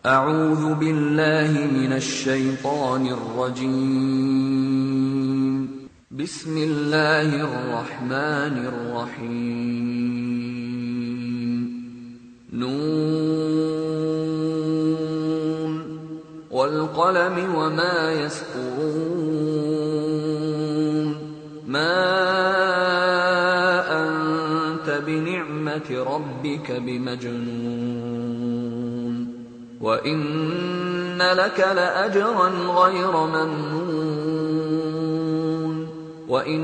أعوذ بالله من الشيطان الرجيم بسم الله الرحمن الرحيم نون والقلم وما يسطرون ما أنت بنعمة ربك بمجنون وإن لك لأجرا غير ممنون وإن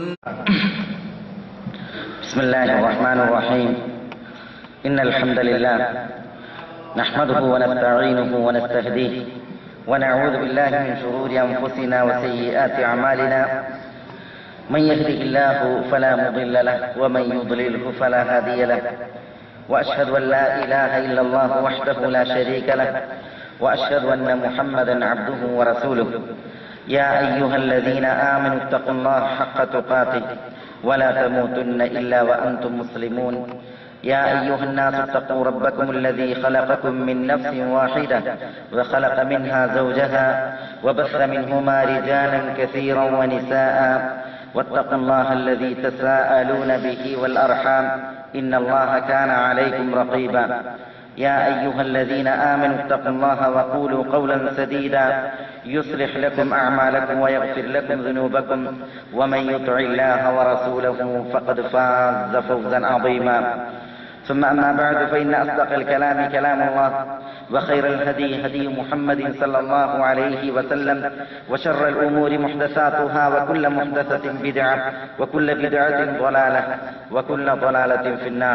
بسم الله الرحمن الرحيم إن الحمد لله نحمده ونستعينه ونستهديه ونعوذ بالله من شرور أنفسنا وسيئات أعمالنا من يهده الله فلا مضل له ومن يضلله فلا هادي له وأشهد أن لا إله إلا الله وحده لا شريك له وأشهد أن محمدا عبده ورسوله يا أيها الذين آمنوا اتقوا الله حق تقاته ولا تموتن إلا وأنتم مسلمون يا أيها الناس اتقوا ربكم الذي خلقكم من نفس واحدة وخلق منها زوجها وبث منهما رجالا كثيرا ونساء واتقوا الله الذي تساءلون به والأرحام إن الله كان عليكم رقيبا يا أيها الذين آمنوا اتقوا الله وقولوا قولا سديدا يصلح لكم أعمالكم ويغفر لكم ذنوبكم ومن يطع الله ورسوله فقد فاز فوزا عظيما ثم أما بعد فإن أصدق الكلام كلام الله وخير الهدي هدي محمد صلى الله عليه وسلم وشر الأمور محدثاتها وكل محدثة بدعة وكل بدعة ضلالة وكل ضلالة في النار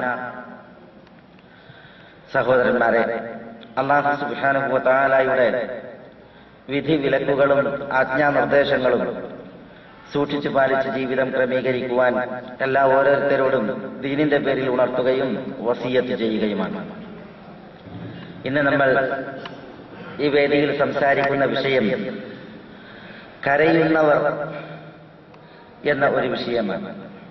സഹോദരന്മാരെ അള്ളാഹു സുബാനുഭവ താലായുടെ വിധി വിലക്കുകളും ആജ്ഞാനിർദ്ദേശങ്ങളും സൂക്ഷിച്ചു പാലിച്ച് ജീവിതം ക്രമീകരിക്കുവാൻ എല്ലാ ഓരോരുത്തരോടും ദീനിന്റെ പേരിൽ ഉണർത്തുകയും വസീയത്ത് ചെയ്യുകയുമാണ് ഇന്ന് നമ്മൾ ഈ വേദിയിൽ സംസാരിക്കുന്ന വിഷയം കരയുന്നവർ എന്ന ഒരു വിഷയമാണ്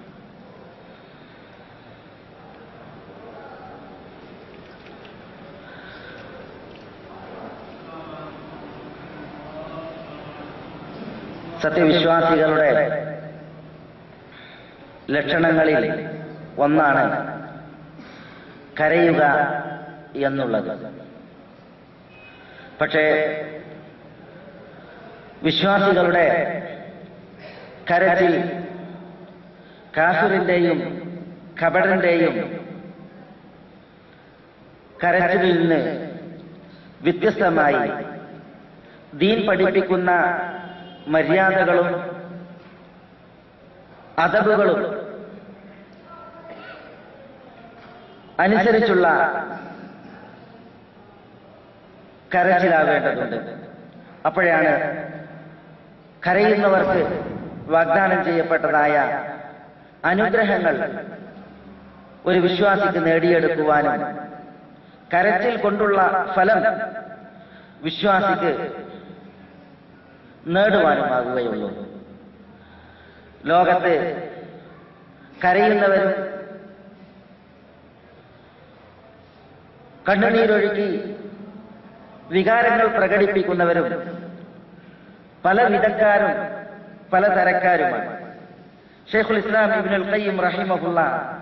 സത്യവിശ്വാസികളുടെ ലക്ഷണങ്ങളിൽ ഒന്നാണ് കരയുക എന്നുള്ളത് പക്ഷേ വിശ്വാസികളുടെ കരച്ചിൽ കാഫിറിന്റെയും ഖബറിന്റെയും കരച്ചിലിൽ നിന്ന് വ്യത്യസ്തമായി ദീൻ പഠിപ്പിക്കുന്ന മര്യാദകളും അതബുകളും അനുസരിച്ചുള്ള കരച്ചിലാവേണ്ടതുണ്ട് അപ്പോഴാണ് കരയുന്നവർക്ക് വാഗ്ദാനം ചെയ്യപ്പെട്ടതായ അനുഗ്രഹങ്ങൾ ഒരു വിശ്വാസിക്ക് നേടിയെടുക്കുവാനും കരച്ചിൽ കൊണ്ടുള്ള ഫലം വിശ്വാസിക്ക് നേടുവാനുമാകുകയുള്ളൂ ലോകത്ത് കരയുന്നവരും കണ്ണുനീരൊഴുക്കി വികാരങ്ങൾ പ്രകടിപ്പിക്കുന്നവരും പല വിധക്കാരും പല തരക്കാരുമാണ് ഷെയ്ഖുൽ ഇസ്ലാം ഇബിനുൽ ഖയ്യിം റഹിമഹുള്ള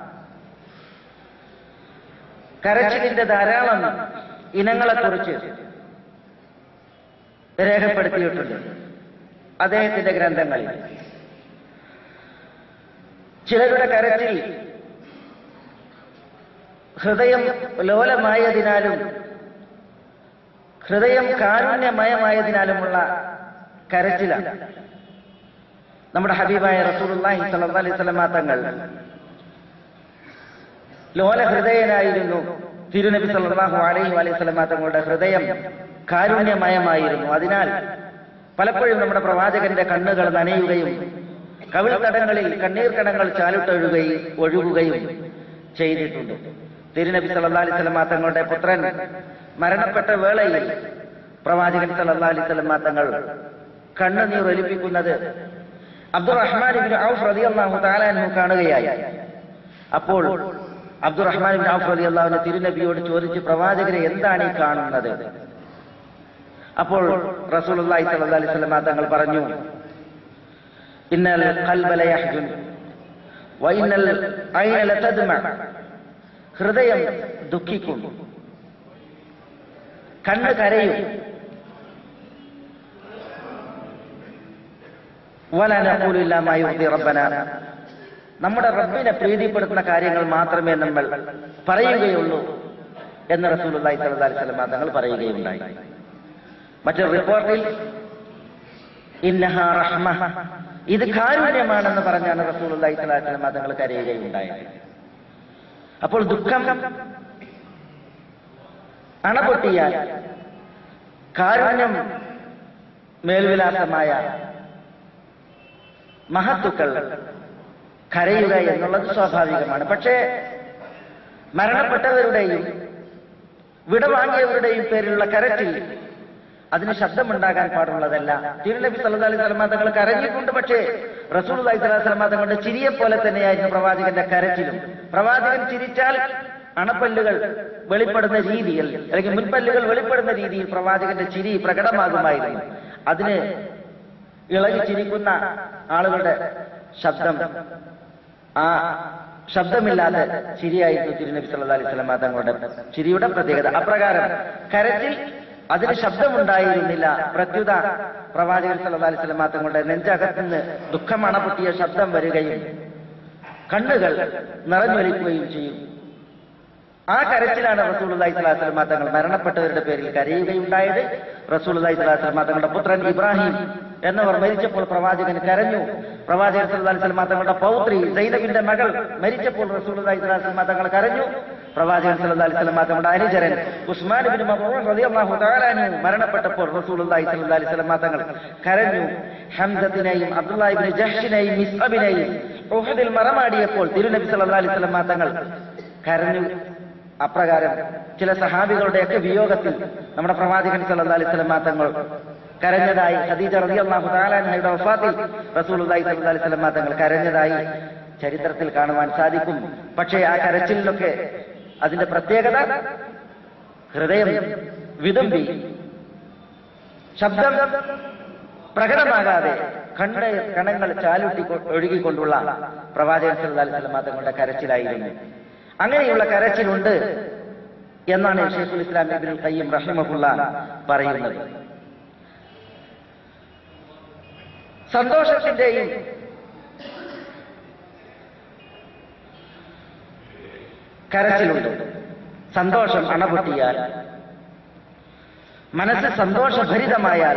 കരച്ചിലിന്റെ ധാരാളം ഇനങ്ങളെക്കുറിച്ച് രേഖപ്പെടുത്തിയിട്ടുണ്ട് അദ്ദേഹത്തിന്റെ ഗ്രന്ഥങ്ങളിൽ ചിലരുടെ കരച്ചിൽ ഹൃദയം ലോലമായതിനാലും ഹൃദയം കാരുണ്യമയമായതിനാലുമുള്ള കരച്ചിലാണ് നമ്മുടെ ഹബീബായ റസൂലുള്ളാഹി സ്വല്ലല്ലാഹി അലൈഹി വസല്ലമ തങ്ങൾ ലോല ഹൃദയനായിരുന്നു തിരുനബി സല്ലല്ലാഹു അലൈഹി വസല്ലമ തങ്ങളുടെ ഹൃദയം കാരുണ്യമയമായിരുന്നു അതിനാൽ പലപ്പോഴും നമ്മുടെ പ്രവാചകന്റെ കണ്ണുകൾ നനയുകയും കവിൾത്തടങ്ങളിൽ കണ്ണീർ കണങ്ങൾ ചാലുട്ടൊഴുകയും ഒഴുകുകയും ചെയ്തിട്ടുണ്ട് തിരുനബി സല്ലാ അലിസ്ലമ തങ്ങളുടെ പുത്രൻ മരണപ്പെട്ട വേളയിൽ പ്രവാചകൻ സല്ലാ അലിസ്ലമ തങ്ങൾ കണ്ണുനീർ ഒലിപ്പിക്കുന്നത് അബ്ദുറഹ്മാൻ ഔഫ് റളിയല്ലാഹു തആല അൻഹു കാണുകയായി അപ്പോൾ അബ്ദുറഹ്മാൻ ബിൻ ഔഫ് റളിയല്ലാഹു അൻഹു തിരുനബിയോട് ചോദിച്ചു പ്രവാചകരെ എന്താണ് ഈ കാണുന്നത് അപ്പോൾ റസൂലുള്ളാഹി സ്വല്ലല്ലാഹി അലൈഹി വസല്ലം തങ്ങൾ പറഞ്ഞു ഇന്നൽ ഖൽബ ലയഹ്ജുൻ വഇന്നൽ ഐന ലതദ്മ ഹൃദയം ദുഃഖിക്കും കണ്ണ് കരയും വല നഖൂലു ഇല്ലാ മാ യുർദി റബ്ബന നമ്മുടെ റബ്ബിനെ പ്രീതിപ്പെടുത്തുന്ന കാര്യങ്ങൾ മാത്രമേ നമ്മൾ പറയുകയുള്ളൂ എന്ന് റസൂലുള്ളാഹി സ്വല്ലല്ലാഹി അലൈഹി വസല്ലം തങ്ങൾ പറയുകയുണ്ടായി മറ്റൊരു റിപ്പോർട്ടിൽ ഇന്നഹ റഹ്മ ഇത് കാരുണ്യമാണെന്ന് പറഞ്ഞാണ് റസൂലുള്ളാഹി സ്വല്ലല്ലാഹി അലൈഹി വസല്ലം തങ്ങൾ കരയുകയുണ്ടായത് അപ്പോൾ ദുഃഖം അണപൊട്ടിയാൽ കാരുണ്യം മേൽവിലാസമായ മഹത്തുക്കൾ കരയുക എന്നുള്ളത് സ്വാഭാവികമാണ് പക്ഷേ മരണപ്പെട്ടവരുടെയും വിടവാങ്ങിയവരുടെയും പേരിലുള്ള കരച്ചിൽ അതിന് ശബ്ദമുണ്ടാകാൻ പാടുള്ളതല്ല തിരുനബി സല്ലല്ലാഹു അലൈഹി വസല്ലം തങ്ങൾ കരഞ്ഞിട്ടുണ്ട് പക്ഷേ റസൂൽ അലൈഹി സ്വലാം തങ്ങളുടെ ചിരിയെ പോലെ തന്നെയായിരുന്നു പ്രവാചകന്റെ കരച്ചിലും പ്രവാചകൻ ചിരിച്ചാൽ അണപ്പല്ലുകൾ വെളിപ്പെടുന്ന രീതിയിൽ അല്ലെങ്കിൽ മുൻപല്ലുകൾ വെളിപ്പെടുന്ന രീതിയിൽ പ്രവാചകന്റെ ചിരി പ്രകടമാകുമായിരുന്നു അതിന് ഇളകി ചിരിക്കുന്ന ആളുകളുടെ ശബ്ദം ആ ശബ്ദമില്ലാതെ ചിരിയായിരുന്നു തിരുനബി സല്ലല്ലാഹു അലൈഹി വസല്ലം തങ്ങളുടെ ചിരിയുടെ പ്രത്യേകത അപ്രകാരം കരച്ചിൽ അതിന് ശബ്ദമുണ്ടായിരുന്നില്ല പ്രത്യുത പ്രവാചകൻ സല്ലല്ലാഹു അലൈഹി വസല്ലം തങ്ങളുടെ നെഞ്ചകത്തുനിന്ന് ദുഃഖമണ പൊട്ടിയ ശബ്ദം വരികയും കണ്ണുകൾ നിറഞ്ഞൊലിക്കുകയും ചെയ്യും ആ കരച്ചിലാണ് റസൂലുള്ളാഹി സ്വല്ലല്ലാഹു അലൈഹി വസല്ലം തങ്ങൾ മരണപ്പെട്ടവരുടെ പേരിൽ കരയുകയുണ്ടായത് റസൂലുള്ളാഹി സ്വല്ലല്ലാഹു അലൈഹി വസല്ലം തങ്ങളുടെ പുത്രൻ ഇബ്രാഹിം എന്നവർ മരിച്ചപ്പോൾ പ്രവാചകൻ കരഞ്ഞു പ്രവാചകൻ സല്ലല്ലാഹു അലൈഹി വസല്ലം തങ്ങളുടെ പൗത്രി സൈനബിന്റെ മകൾ മരിച്ചപ്പോൾ റസൂലുള്ളാഹി സ്വല്ലല്ലാഹു അലൈഹി വസല്ലം തങ്ങൾ കരഞ്ഞു പ്രവാചകൻ സല്ലല്ലാഹു അലൈഹി വസല്ലം തങ്ങളുടെ അനുചരൻ ഉസ്മാൻ ഇബ്നു മഫ്ഊൻ റളിയല്ലാഹു തആല അൻഹു മരണപ്പെട്ടപ്പോൾ റസൂലുള്ളാഹി സ്വല്ലല്ലാഹു അലൈഹി വസല്ലം തങ്ങൾ കരഞ്ഞു ഹംസത്തിനെയും അബ്ദുല്ലാഹി ഇബ്നു ജഹ്ഷിനെയും മിസ്അബിനെയും ഉഹദിൽ മറമാടിയപ്പോൾ തിരുനബി സല്ലല്ലാഹു അലൈഹി വസല്ലം തങ്ങൾ കരഞ്ഞു അപ്രകാരം ചില സഹാബികളുടെയൊക്കെ വിയോഗത്തിൽ നമ്മുടെ പ്രവാചകൻ സല്ലല്ലാഹു അലൈഹി വസല്ലം തങ്ങൾ കരഞ്ഞതായി ഖദീജ റളിയല്ലാഹു തആല അൻഹയുടെ വഫാത്തിൽ റസൂലുള്ളാഹി സ്വല്ലല്ലാഹു അലൈഹി വസല്ലം തങ്ങൾ കരഞ്ഞതായി ചരിത്രത്തിൽ കാണുവാൻ സാധിക്കും പക്ഷേ ആ കരച്ചിലിനൊക്കെ അതിന്റെ പ്രത്യേകത ഹൃദയം വിതുമ്പി ശബ്ദം പ്രകടമാകാതെ കണ്ട കണങ്ങൾ ചാലുട്ടി ഒഴുകിക്കൊണ്ടുള്ള പ്രവാചകൻ സല്ലല്ലാഹു അലൈഹി വസല്ലം തങ്ങളുടെ കരച്ചിലായിരുന്നു അങ്ങനെയുള്ള കരച്ചിലുണ്ട് എന്നാണ് ഷെയ്ഖുൽ ഇസ്ലാം ഇബ്നുൽ ഖയ്യിം റഹിമഹുള്ള പറയുന്നത് സന്തോഷത്തിന്റെയും കരച്ചിലുണ്ട് സന്തോഷം അണപൊട്ടിയാൽ മനസ്സ് സന്തോഷഭരിതമായാൽ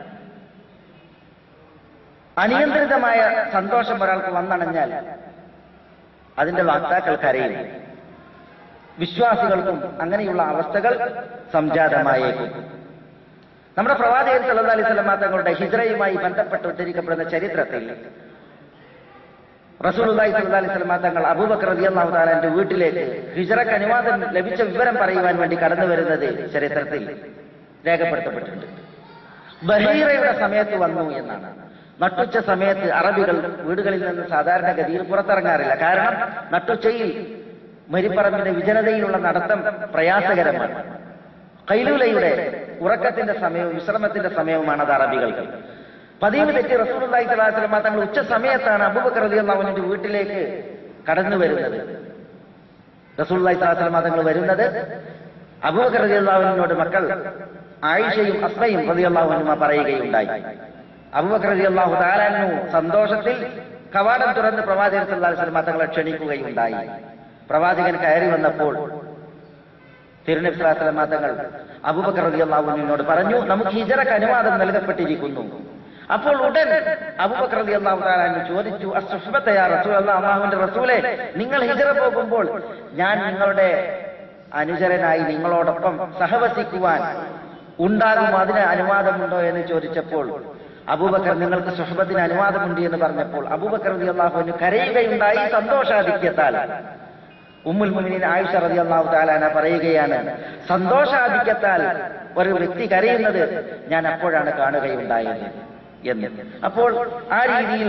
അനിയന്ത്രിതമായ സന്തോഷം ഒരാൾക്ക് വന്നണഞ്ഞാൽ അതിന്റെ വാക്താക്കൾ കരയും വിശ്വാസികൾക്കും അങ്ങനെയുള്ള അവസ്ഥകൾ സംജാതമായേക്കും നമ്മുടെ പ്രവാചകൻ സല്ലല്ലാഹു അലൈഹി വസല്ലം തങ്ങളുടെ ഹിജ്റയുമായി ബന്ധപ്പെട്ട് ഉദ്ധരിക്കപ്പെടുന്ന ചരിത്രത്തിൽ റസൂലുള്ളാഹി സ്വല്ലല്ലാഹു അലൈഹി വസല്ലം തങ്ങൾ അബൂബക്കർ റളിയല്ലാഹു തആലാന്റെ വീട്ടിലേക്ക് ഹിജ്റക്ക് അനുവാദം ലഭിച്ച വിവരം പറയുവാൻ വേണ്ടി കടന്നു വരുന്നത് ചരിത്രത്തിൽ രേഖപ്പെടുത്തപ്പെട്ടിട്ടുണ്ട് ബഹീറയുടെ സമയത്ത് വന്നു എന്നാണ് നട്ടുച്ച സമയത്ത് അറബികൾ വീടുകളിൽ നിന്ന് സാധാരണഗതിയിൽ പുറത്തിറങ്ങാറില്ല കാരണം നട്ടുച്ചയിൽ മരിപ്പറമ്പിന്റെ വിജനതയിലുള്ള നടത്തം പ്രയാസകരമാണ് കൈലൂലയുടെ ഉറക്കത്തിന്റെ സമയവും വിശ്രമത്തിന്റെ സമയവുമാണ് അത് അറബികൾക്ക് പതിവ് തെറ്റി റസൂലുള്ളാഹി സ്വല്ലല്ലാഹു അലൈഹി വസല്ലം തങ്ങൾ ഉച്ച സമയത്താണ് അബൂബക്കർ റളിയല്ലാഹു അൻഹുവിന്റെ വീട്ടിലേക്ക് കടന്നു വരുന്നത് റസൂലുള്ളാഹി സ്വല്ലല്ലാഹു അലൈഹി വസല്ലം തങ്ങൾ വരുന്നത് അബൂബക്കർ റളിയല്ലാഹു അൻഹുവിനോട് മക്കൾ ആയിഷയും അസ്മയും റളിയല്ലാഹു അൻഹുമ പറയുകയുണ്ടായി അബൂബക്കർ റളിയല്ലാഹു തആല അൻഹു സന്തോഷത്തിൽ കവാടം തുറന്ന് പ്രവാചകൻ സല്ലല്ലാഹു അലൈഹി വസല്ലം തങ്ങളെ ക്ഷണിക്കുകയുണ്ടായി പ്രവാചകൻ കയറി വന്നപ്പോൾ തിരുനബി സ്വല്ലല്ലാഹു അലൈഹി വസല്ലം തങ്ങൾ അബൂബക്കർ റളിയല്ലാഹു അൻഹുവിനോട് പറഞ്ഞു നമുക്ക് ഹിജറക്ക് അനുവാദം നൽകപ്പെട്ടിരിക്കുന്നു അപ്പോൾ ഉടൻ അബൂബക്കർ റളിയല്ലാഹു തആല അൻഹു ചോദിച്ചു അസ്സുഹ്ബത യാ റസൂലല്ലാഹ് അല്ലാഹുവിന്റെ റസൂലേ നിങ്ങൾ ഹിജറ പോകുമ്പോൾ ഞാൻ നിങ്ങളുടെ അനുചരനായി നിങ്ങളോടൊപ്പം സഹവസിക്കുവാൻ ഉണ്ടാകും അതിന് അനുവാദമുണ്ടോ എന്ന് ചോദിച്ചപ്പോൾ അബൂബക്കർ നിങ്ങൾക്ക് സുഹബത്തിന് അനുവാദമുണ്ട് എന്ന് പറഞ്ഞപ്പോൾ അബൂബക്കർ റളിയല്ലാഹു അൻഹു കരയുകയുണ്ടായി സന്തോഷാധിക്യത്താൽ ഉമ്മുൽ മുഅ്മിനീൻ ആയിഷ റളിയല്ലാഹു തആല പറയുകയാണ് സന്തോഷാധിക്യത്താൽ ഒരു വ്യക്തി കരയുന്നത് ഞാൻ അപ്പോഴാണ് കാണുകയുണ്ടായത് എന്ന് അപ്പോൾ ആ രീതിയിൽ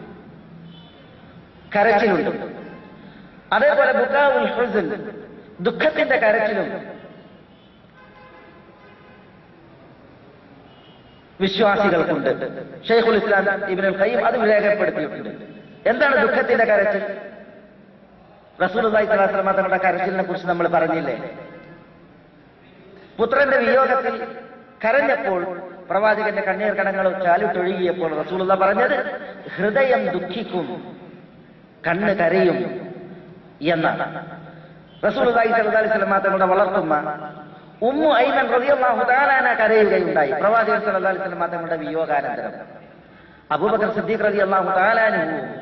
കരച്ചിലുണ്ട് അതേപോലെ ബുക്കാവുൽ ഹുസ്ൻ ദുഃഖത്തിന്റെ കരച്ചിലും വിശ്വാസികൾക്കുണ്ട് ഷെയ്ഖുൽ ഇസ്ലാം ഇബ്നുൽ ഖയ്യിം അത് രേഖപ്പെടുത്തിയിട്ടുണ്ട് എന്താണ് ദുഃഖത്തിന്റെ കരച്ചിൽ റസൂലുള്ളാഹി സ്വല്ലല്ലാഹു അലൈഹി വസല്ലം തങ്ങളുടെ കരച്ചിലിനെ കുറിച്ച് നമ്മൾ പറഞ്ഞില്ലേ പുത്രന്റെ വിയോഗത്തിൽ കരഞ്ഞപ്പോൾ പ്രവാചകന്റെ കണ്ണീർ കണങ്ങൾ ചാലിട്ടൊഴുകിയപ്പോൾ റസൂലുള്ള പറഞ്ഞത് ഹൃദയം ദുഃഖിക്കും കണ്ണ് കരയും എന്നാണ് റസൂലുള്ളാഹി സ്വല്ലല്ലാഹു അലൈഹി വസല്ലം തങ്ങളുടെ വളർത്തുമ്മ ഉമ്മു ഐമൻ റളിയല്ലാഹു തആലാന കരയുകയുണ്ടായി പ്രവാചകൻ സല്ലല്ലാഹു അലൈഹി വസല്ലം തങ്ങളുടെ വിയോഗാനന്തരം അബൂബക്കർ സിദ്ദീഖ് റളിയല്ലാഹു തആലാനു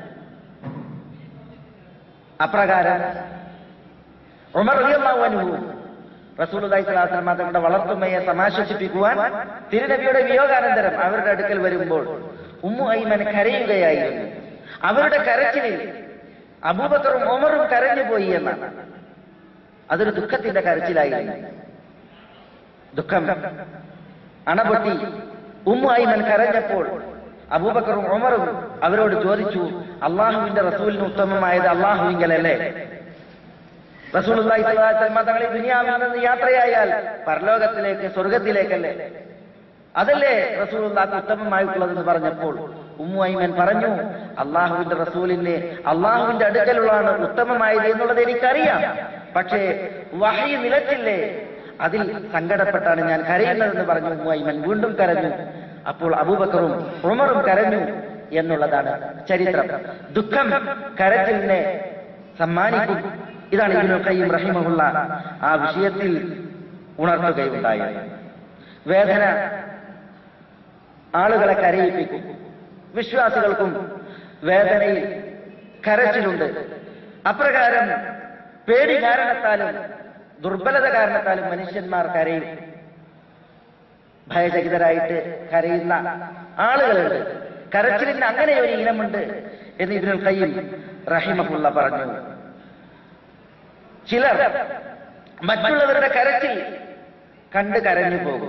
അപ്രകാരം ഉമർ റളിയല്ലാഹു അൻഹു റസൂലുള്ളാഹി സ്വല്ലല്ലാഹു അലൈഹി വസല്ലം തങ്ങളുടെ വളർത്തുമ്മയെ സമാശ്വസിപ്പിക്കുവാൻ തിരുനബിയുടെ വിയോഗാനന്തരം അവരുടെ അടുക്കൽ വരുമ്പോൾ ഉമ്മു ഐമൻ കരയുകയായിരുന്നു അവരുടെ കരച്ചിലിൽ അബൂബക്കറും ഉമറും കരഞ്ഞുപോയി എന്നാണ് അതൊരു ദുഃഖത്തിന്റെ കരച്ചിലായിരുന്നു ദുഃഖം അണപൊട്ടി ഉമ്മു ഐമൻ കരഞ്ഞപ്പോൾ അബൂബക്കറും ഉമറും അവരോട് ചോദിച്ചു അള്ളാഹുവിന്റെ റസൂലിന് ഉത്തമമായത് അള്ളാഹുവിങ്കലല്ലേ റസൂൽ തങ്ങൾ ഈ ദുനിയാവിൽ നിന്ന് യാത്രയായാൽ പരലോകത്തിലേക്ക് സ്വർഗത്തിലേക്കല്ലേ അതല്ലേ റസൂൽ ഉത്തമമായിട്ടുള്ളതെന്ന് പറഞ്ഞപ്പോൾ ഉമ്മു ഐമൻ പറഞ്ഞു അള്ളാഹുവിന്റെ റസൂലിന് അള്ളാഹുവിന്റെ അടുക്കലുള്ളതാണ് ഉത്തമമായത് എന്നുള്ളത് എനിക്കറിയാം പക്ഷേ വഹി നിലച്ചില്ലേ അതിൽ സങ്കടപ്പെട്ടാണ് ഞാൻ കരയുന്നതെന്ന് പറഞ്ഞു ഉമ്മു ഐമൻ വീണ്ടും കരഞ്ഞു അപ്പോൾ അബൂബക്കറും ഉമറും കരഞ്ഞു എന്നുള്ളതാണ് ചരിത്രം ദുഃഖം കരച്ചിലിനെ സമ്മാനിക്കും ഇതാണ് ഇബ്നുൽ ഖയ്യിം റഹിമഹുള്ള ആ വിഷയത്തിൽ ഉണർത്തുകയുണ്ടായത് വേദന ആളുകളെ കരയിപ്പിക്കും വിശ്വാസികൾക്കും വേദനയിൽ കരച്ചിലുണ്ട് അപ്രകാരം പേടി കാരണത്താലും ദുർബലത കാരണത്താലും മനുഷ്യന്മാർ കരയും ഭയചകിതരായിട്ട് കരയുന്ന ആളുകളുണ്ട് കരച്ചിലിന് അങ്ങനെ ഒരു ഇനമുണ്ട് എന്ന് ഇതിനുൽ കയ്യിൽ റഹിമഹുള്ള പറഞ്ഞു ചിലർ മറ്റുള്ളവരുടെ കരച്ചിൽ കണ്ട് കരഞ്ഞു പോകും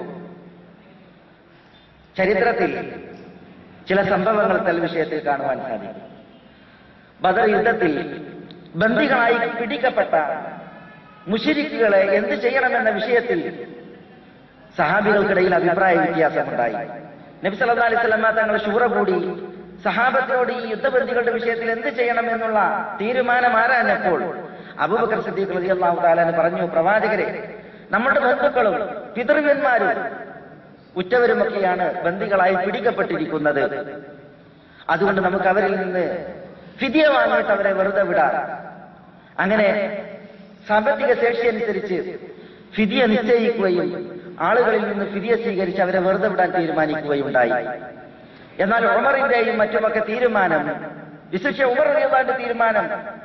ചരിത്രത്തിൽ ചില സംഭവങ്ങൾ തൽ വിഷയത്തിൽ കാണുവാൻ സാധിക്കും ബദർ യുദ്ധത്തിൽ ബന്ദികളായി പിടിക്കപ്പെട്ട മുഷിരിക്കുകളെ എന്ത് ചെയ്യണമെന്ന വിഷയത്തിൽ സഹാബികൾക്കിടയിൽ അഭിപ്രായ വ്യത്യാസമുണ്ടായി നബി സല്ലല്ലാഹു അലൈഹി വസല്ലമ തങ്ങൾ ശൂറ കൂടി സഹാബത്തിനോട് ഈ യുദ്ധബന്ദികളുടെ വിഷയത്തിൽ എന്ത് ചെയ്യണമെന്നുള്ള തീരുമാനം ആരാഞ്ഞപ്പോൾ അബൂബക്കർ സിദ്ദീഖ് റളിയല്ലാഹു തആല പറഞ്ഞു പ്രവാചകരെ നമ്മുടെ ബന്ധുക്കളും പിതൃവന്മാരും ഉറ്റവരുമൊക്കെയാണ് ബന്ദികളായി പിടിക്കപ്പെട്ടിരിക്കുന്നത് അതുകൊണ്ട് നമുക്ക് അവരിൽ നിന്ന് ഫിദിയ വാങ്ങിയിട്ട് അവരെ വെറുതെ വിടാം അങ്ങനെ സാമ്പത്തിക ശേഷി അനുസരിച്ച് ഫിദിയ നിശ്ചയിക്കുകയും ആളുകളിൽ നിന്ന് ഫിദിയ സ്വീകരിച്ച് അവരെ വെറുതെ വിടാൻ തീരുമാനിക്കുകയുണ്ടായി എന്നാൽ ഉമറിന്റെയും മറ്റുമൊക്കെ തീരുമാനം വിശിഷ്യ ഉമർ റളിയല്ലാഹുവിന്റെ തീരുമാനം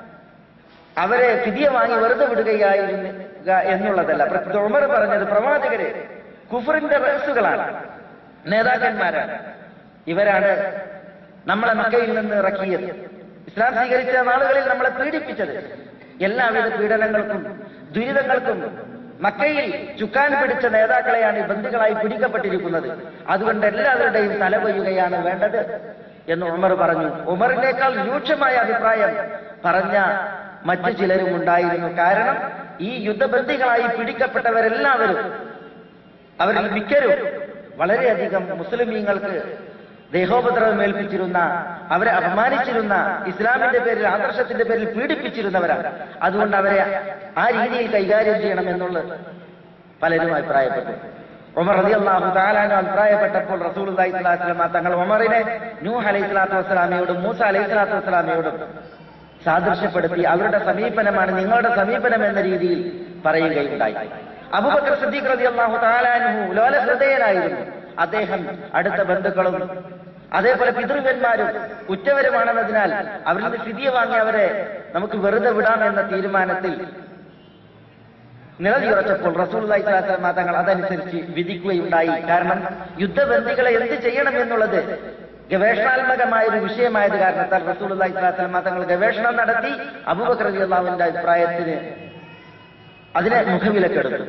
അവരെ ഫിദിയ വാങ്ങി വെറുതെ വിടുകയായിരുന്നു എന്നുള്ളതല്ല പ്രത്യേക ഉമർ പറഞ്ഞത് പ്രവാചകരെ കുഫറിന്റെ റഹസുകളാണ് നേതാക്കന്മാരാണ് ഇവരാണ് നമ്മളെ മക്കയിൽ നിന്ന് ഇറക്കിയത് ഇസ്ലാം സ്വീകരിച്ച നാളുകളിൽ നമ്മളെ പീഡിപ്പിച്ചത് എല്ലാവിധ പീഡനങ്ങൾക്കും ദുരിതങ്ങൾക്കും മക്കയിൽ ചുക്കാൻ പിടിച്ച നേതാക്കളെയാണ് ഈ ബന്ദികളായി പിടിക്കപ്പെട്ടിരിക്കുന്നത് അതുകൊണ്ട് എല്ലാവരുടെയും തലകൊയ്യുകയാണ് വേണ്ടത് എന്ന് ഉമർ പറഞ്ഞു ഉമറിനേക്കാൾ രൂക്ഷമായ അഭിപ്രായം പറഞ്ഞ മറ്റു ചിലരും ഉണ്ടായിരുന്നു കാരണം ഈ യുദ്ധബന്ദികളായി പിടിക്കപ്പെട്ടവരെല്ലാവരും അവരിൽ മിക്കരും വളരെയധികം മുസ്ലിമീങ്ങൾക്ക് ദേഹോപദ്രവം ഏൽപ്പിച്ചിരുന്ന അവരെ അപമാനിച്ചിരുന്ന ഇസ്ലാമിന്റെ പേരിൽ ആദർശത്തിന്റെ പേരിൽ പീഡിപ്പിച്ചിരുന്നവരാണ് അതുകൊണ്ട് അവരെ ആ രീതിയിൽ കൈകാര്യം ചെയ്യണം എന്നുള്ളത് പലരും അഭിപ്രായപ്പെട്ടു ഉമർ റതി അള്ളാഹു താലാനു അഭിപ്രായപ്പെട്ടപ്പോൾ റസൂൽ അള്ളാഹിസ്ലാം തങ്ങൾ ഉമറിനെ നൂഹ് അലൈഹി സ്വലാത്തു വസ്സലാമയോടും മൂസ അലൈഹി സ്വലാത്തു വസ്സലാമയോടും സാദൃശ്യപ്പെടുത്തി അവരുടെ സമീപനമാണ് നിങ്ങളുടെ സമീപനം എന്ന രീതിയിൽ പറയുകയുണ്ടായി അബുബക്കർ സിദ്ദീഖ് റതി അള്ളാഹു താലാനുഹു ലോല ഹൃദയനായിരുന്നു അദ്ദേഹം അടുത്ത ബന്ധുക്കളും അതേപോലെ പിതൃവന്മാരും ഉറ്റവരുമാണെന്നതിനാൽ അവരിൽ നിന്ന് ഫിദിയ വാങ്ങി അവരെ നമുക്ക് വെറുതെ വിടാം എന്ന തീരുമാനത്തിൽ നിലനിറച്ചപ്പോൾ റസൂൽ തങ്ങൾ അതനുസരിച്ച് വിധിക്കുകയുണ്ടായി കാരണം യുദ്ധബന്ദികളെ എന്ത് ചെയ്യണം എന്നുള്ളത് ഗവേഷണാത്മകമായ ഒരു വിഷയമായത് കാരണത്താൽ റസൂൽ തങ്ങൾ ഗവേഷണം നടത്തി അബൂബക്കർ അള്ളാഹുവിന്റെ അഭിപ്രായത്തിന് അതിനെ മുഖവിലക്കെടുത്തു